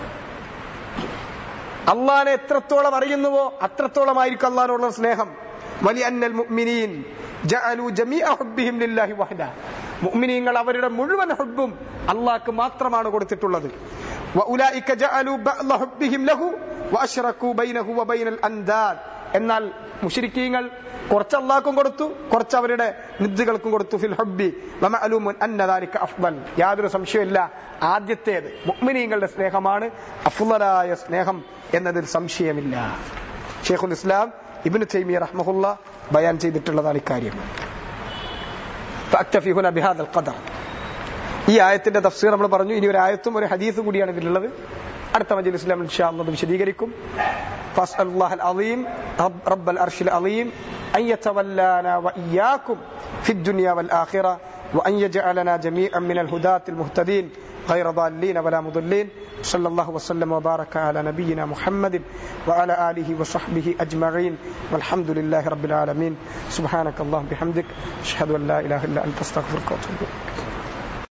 അള്ളാനെ എത്രത്തോളം അറിയുന്നുവോ അത്രത്തോളം ആയിരിക്കും അള്ളഹാനോടുള്ള സ്നേഹം വലിയ അന്നൽ മുഅ്മിനീൻ ജഅലു ജമീഅ ഹുബ്ബിഹിം ലില്ലാഹി വഹദ മുഅ്മിനീങ്ങൾ അവരുടെ മുഴുവൻ ഹുബ്ബും അള്ളാഹ്ക്ക് മാത്രമാണ് കൊടുത്തിട്ടുള്ളത് വഉലൈക ജഅലു ബഅദ ഹുബ്ബിഹിം ലഹു വഅശ്റകു ബൈനഹു വബൈനൽ അൻദാദ് എന്നാൽ മുശ്രിക്കീങ്ങൾ കുറച്ച് അള്ളാഹ്ക്കും കൊടുത്തു കുറച്ച് അവരുടെ നിദ്ദുകൾക്കും കൊടുത്തു ഫിൽ ഹുബ്ബി വമഅലൂമുൻ അന്ന ദാലിക അഫ്ദൽ യാതൊരു സംശയമില്ല ആദ്യത്തേത് മുഅ്മിനീങ്ങളുടെ സ്നേഹമാണ് അഫ്ളലായ സ്നേഹം എന്നതിൽ സംശയമില്ല ഷെയ്ഖുൽ ഇസ്ലാം ഇബ്നു തൈമിയ റഹ്മഹുല്ല ബയാൻ ചെയ്തിട്ടുള്ളതാണ് ഇക്കാര്യം فأكتفي هنا بهذا القدر ഈ ആയത്തിന്റെ തഫ്സീർ നമ്മൾ പറഞ്ഞു ഇനി ഒരു ആയത്തും ഒരു ഹദീസും കൂടിയാണ് ഇതിലുള്ളത് അടുത്ത മജ്ലിസിൽ ഇൻഷാ അല്ലാഹ് അത് വിശദീകരിക്കും فاسال الله العظيم رب, رب العرش العظيم ان يتولانا واياكم في الدنيا والاخره وان يجعلنا جميعا من الهداة المهتدين غير ضالين ولا مضلين صلى الله وسلم وبارك على نبينا محمد وعلى اله وصحبه اجمعين والحمد لله رب العالمين سبحانك اللهم بحمدك اشهد ان لا اله الا انت استغفرك واتوب اليك